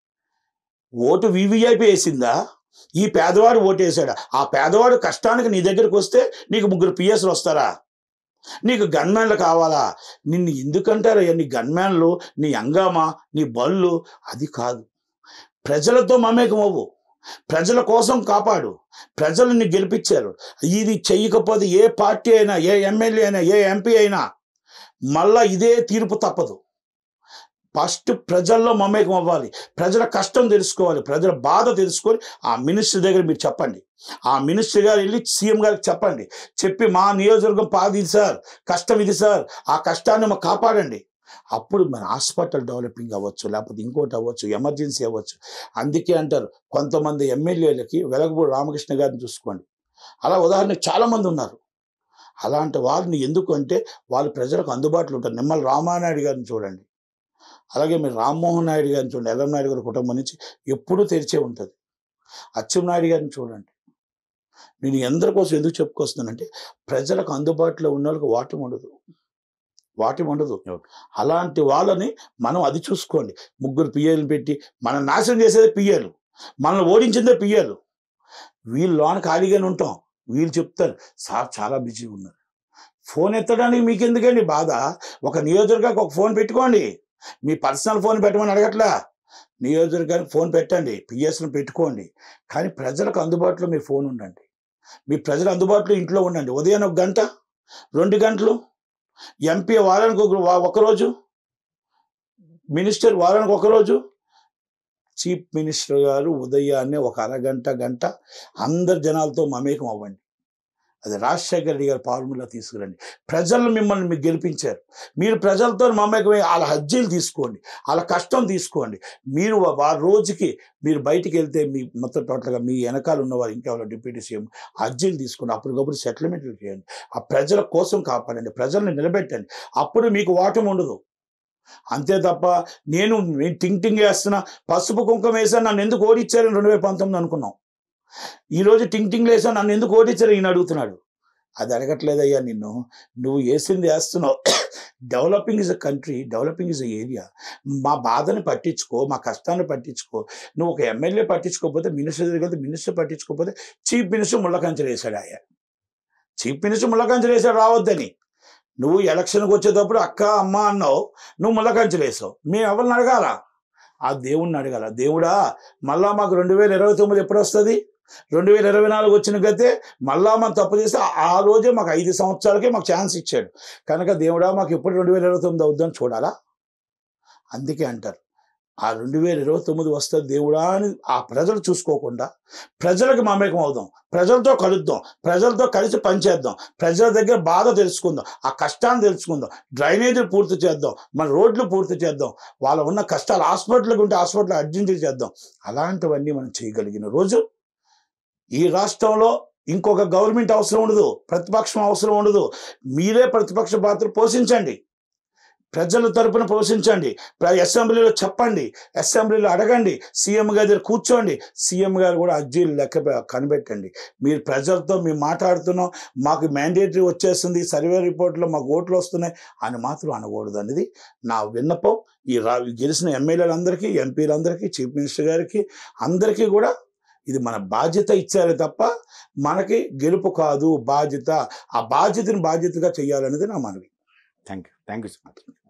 ఓటు వివిఐపీ వేసిందా ఈ పేదవాడు ఓటు వేసాడా ఆ పేదవాడు కష్టానికి నీ దగ్గరికి వస్తే నీకు ముగ్గురు పిఎస్లు వస్తారా నీకు గన్మ్యాన్లు కావాలా నిన్ను ఎందుకంటారయ్యా నీ గన్మ్యాన్లు నీ అంగామా నీ బళ్ళు అది కాదు ప్రజలతో మమేకమవ్వు ప్రజల కోసం కాపాడు ప్రజల్ని గెలిపించారు ఇది చెయ్యకపోతే ఏ పార్టీ అయినా ఏ ఎమ్మెల్యే అయినా ఏ ఎంపీ అయినా మళ్ళా ఇదే తీర్పు తప్పదు ఫస్ట్ ప్రజల్లో మమేకం అవ్వాలి ప్రజల కష్టం తెలుసుకోవాలి ప్రజల బాధ తెలుసుకొని ఆ మినిస్టర్ దగ్గర మీరు చెప్పండి ఆ మినిస్టర్ గారు వెళ్ళి సీఎం గారికి చెప్పండి చెప్పి మా నియోజకవర్గం పాది ఇది సార్ కష్టం ఇది సార్ ఆ కష్టాన్ని మాకు కాపాడండి అప్పుడు మన హాస్పిటల్ డెవలపింగ్ అవ్వచ్చు లేకపోతే ఇంకోటి అవ్వచ్చు ఎమర్జెన్సీ అవ్వచ్చు అందుకే అంటారు కొంతమంది ఎమ్మెల్యేలకి వెలగపూడి రామకృష్ణ గారిని చూసుకోండి అలా ఉదాహరణకు చాలామంది ఉన్నారు అలాంటి వారిని ఎందుకు అంటే వాళ్ళు ప్రజలకు అందుబాటులో ఉంటారు నిమ్మల రామానాయుడు గారిని చూడండి అలాగే మీరు రామ్మోహన్ నాయుడు గారిని చూడండి ఎల్లం నాయుడు గారి కుటుంబం నుంచి ఎప్పుడూ తెరిచే ఉంటుంది అచ్చెన్నాయుడు గారిని చూడండి నేను ఎందరి కోసం ఎందుకు చెప్పుకొస్తున్నానంటే ప్రజలకు అందుబాటులో ఉన్న వాళ్ళకి వాటం ఉండదు వాటం ఉండదు Okay. అలాంటి వాళ్ళని మనం అది చూసుకోండి ముగ్గురు పిఏలు పెట్టి మనం నాశనం చేసేది పిఏలు మనల్ని ఓడించిందే పిఏలు వీళ్ళు లోన ఖాళీగానే ఉంటాం వీళ్ళు చెప్తారు సార్ చాలా బిజీగా ఉన్నారు ఫోన్ ఎత్తడానికి మీకు ఎందుకండి బాధ ఒక నియోజకవర్గానికి ఒక ఫోన్ పెట్టుకోండి మీ పర్సనల్ ఫోన్ పెట్టమని అడగట్లా నియోజకవర్గానికి ఫోన్ పెట్టండి పిఎస్ను పెట్టుకోండి కానీ ప్రజలకు అందుబాటులో మీ ఫోన్ ఉండండి మీ ప్రజలు అందుబాటులో ఇంట్లో ఉండండి ఉదయం ఒక గంట రెండు గంటలు ఎంపీ వారానికి ఒక ఒకరోజు మినిస్టర్ వారానికి ఒకరోజు చీఫ్ మినిస్టర్ గారు ఉదయాన్నే ఒక అరగంట గంట అందరి జనాలతో మమేకం అవ్వండి అది రాజశేఖర రెడ్డి గారి ఫార్ములా తీసుకురండి ప్రజలు మిమ్మల్ని మీకు గెలిపించారు మీరు ప్రజలతో మమేకమై వాళ్ళ హజ్జీలు తీసుకోండి వాళ్ళ కష్టం తీసుకోండి మీరు వా- వా రోజుకి మీరు బయటికి వెళ్తే మీ మొత్తం టోటల్గా మీ వెనకాల ఉన్నవారు ఇంకా ఎవరో డిప్యూటీ సీఎం హజ్జీలు తీసుకోండి అప్పటికప్పుడు సెటిల్మెంట్లు చేయండి ఆ ప్రజల కోసం కాపాడండి ప్రజల్ని నిలబెట్టండి అప్పుడు మీకు ఓటమి ఉండదు అంతే తప్ప నేను నేను టింగ్ టింగ్ వేస్తున్నా పసుపు కుంకుమ వేసాను నన్ను ఎందుకు ఓడిచ్చారని రెండు వేల పంతొమ్మిది అనుకున్నాం ఈ రోజు టింగ్ టింగ్ వేసాను నన్ను ఎందుకు ఓడిచ్చారు ఈయన అడుగుతున్నాడు అది అడగట్లేదయ్యా నిన్ను నువ్వు వేసింది వేస్తున్నావు developing is a country developing is a area మా బాధని పట్టించుకో మా కష్టాన్ని పట్టించుకో నువ్వు ఒక ఎమ్మెల్యే పట్టించుకోకపోతే మినిస్టర్ దగ్గర వెళ్తే మినిస్టర్ పట్టించుకోకపోతే చీఫ్ మినిస్టర్ ముళ్ళకంచెలు వేశాడు ఆయన చీఫ్ మినిస్టర్ ముళ్ళకంచెలు వేసాడు రావద్దని నువ్వు ఎలక్షన్కి వచ్చేటప్పుడు అక్క అమ్మ అన్నావు నువ్వు ముళ్ళకంచెలు వేసావు మేము ఎవరిని అడగాల ఆ దేవుణ్ణి అడగాల దేవుడా మళ్ళా మాకు రెండు వేల ఇరవై తొమ్మిది ఎప్పుడు వస్తుంది రెండు వేల ఇరవై నాలుగు వచ్చిన గతే మళ్ళా మనం తప్పు చేస్తే ఆ- ఆ రోజే మాకు ఐదు సంవత్సరాలకే మాకు ఛాన్స్ ఇచ్చాడు కనుక దేవుడా మాకు ఎప్పుడు రెండు వేల ఇరవై తొమ్మిది అవుద్దని చూడాలా అందుకే అంటారు ఆ రెండు వేల ఇరవై తొమ్మిది వస్తుంది దేవుడా అని ఆ ప్రజలు చూసుకోకుండా ప్రజలకు మమేకం అవుదాం ప్రజలతో కలుద్దాం ప్రజలతో కలిసి పనిచేద్దాం ప్రజల దగ్గర బాధ తెలుసుకుందాం ఆ కష్టాన్ని తెలుసుకుందాం డ్రైనేజీలు పూర్తి చేద్దాం మన రోడ్లు పూర్తి చేద్దాం వాళ్ళ ఉన్న కష్టాలు హాస్పిటల్కి ఉంటే హాస్పిటల్ అడ్జెంట్ చేద్దాం అలాంటివన్నీ మనం చేయగలిగిన రోజు ఈ రాష్ట్రంలో ఇంకొక గవర్నమెంట్ అవసరం ఉండదు ప్రతిపక్షం అవసరం ఉండదు మీరే ప్రతిపక్ష పాత్ర పోషించండి ప్రజల తరపున పోషించండి ప్ర- అసెంబ్లీలో చెప్పండి అసెంబ్లీలో అడగండి సీఎం గారి దగ్గర కూర్చోండి సీఎం గారు కూడా అర్జీలు లెక్క పె- కనిపెట్టండి మీరు ప్రజలతో మేము మాట్లాడుతున్నాం మాకు మ్యాండేటరీ వచ్చేస్తుంది సర్వే రిపోర్ట్లో మాకు ఓట్లు వస్తున్నాయి అని మాత్రం అనకూడదు అనేది నా విన్నపం ఈ రా గెలిచిన ఎమ్మెల్యేలందరికీ ఎంపీలందరికీ చీఫ్ మినిస్టర్ గారికి అందరికీ కూడా ఇది మన బాధ్యత ఇచ్చారే తప్ప మనకి గెలుపు కాదు బాధ్యత ఆ బాధ్యతను బాధ్యతగా చేయాలనేది నా మనవి thank you thank you so much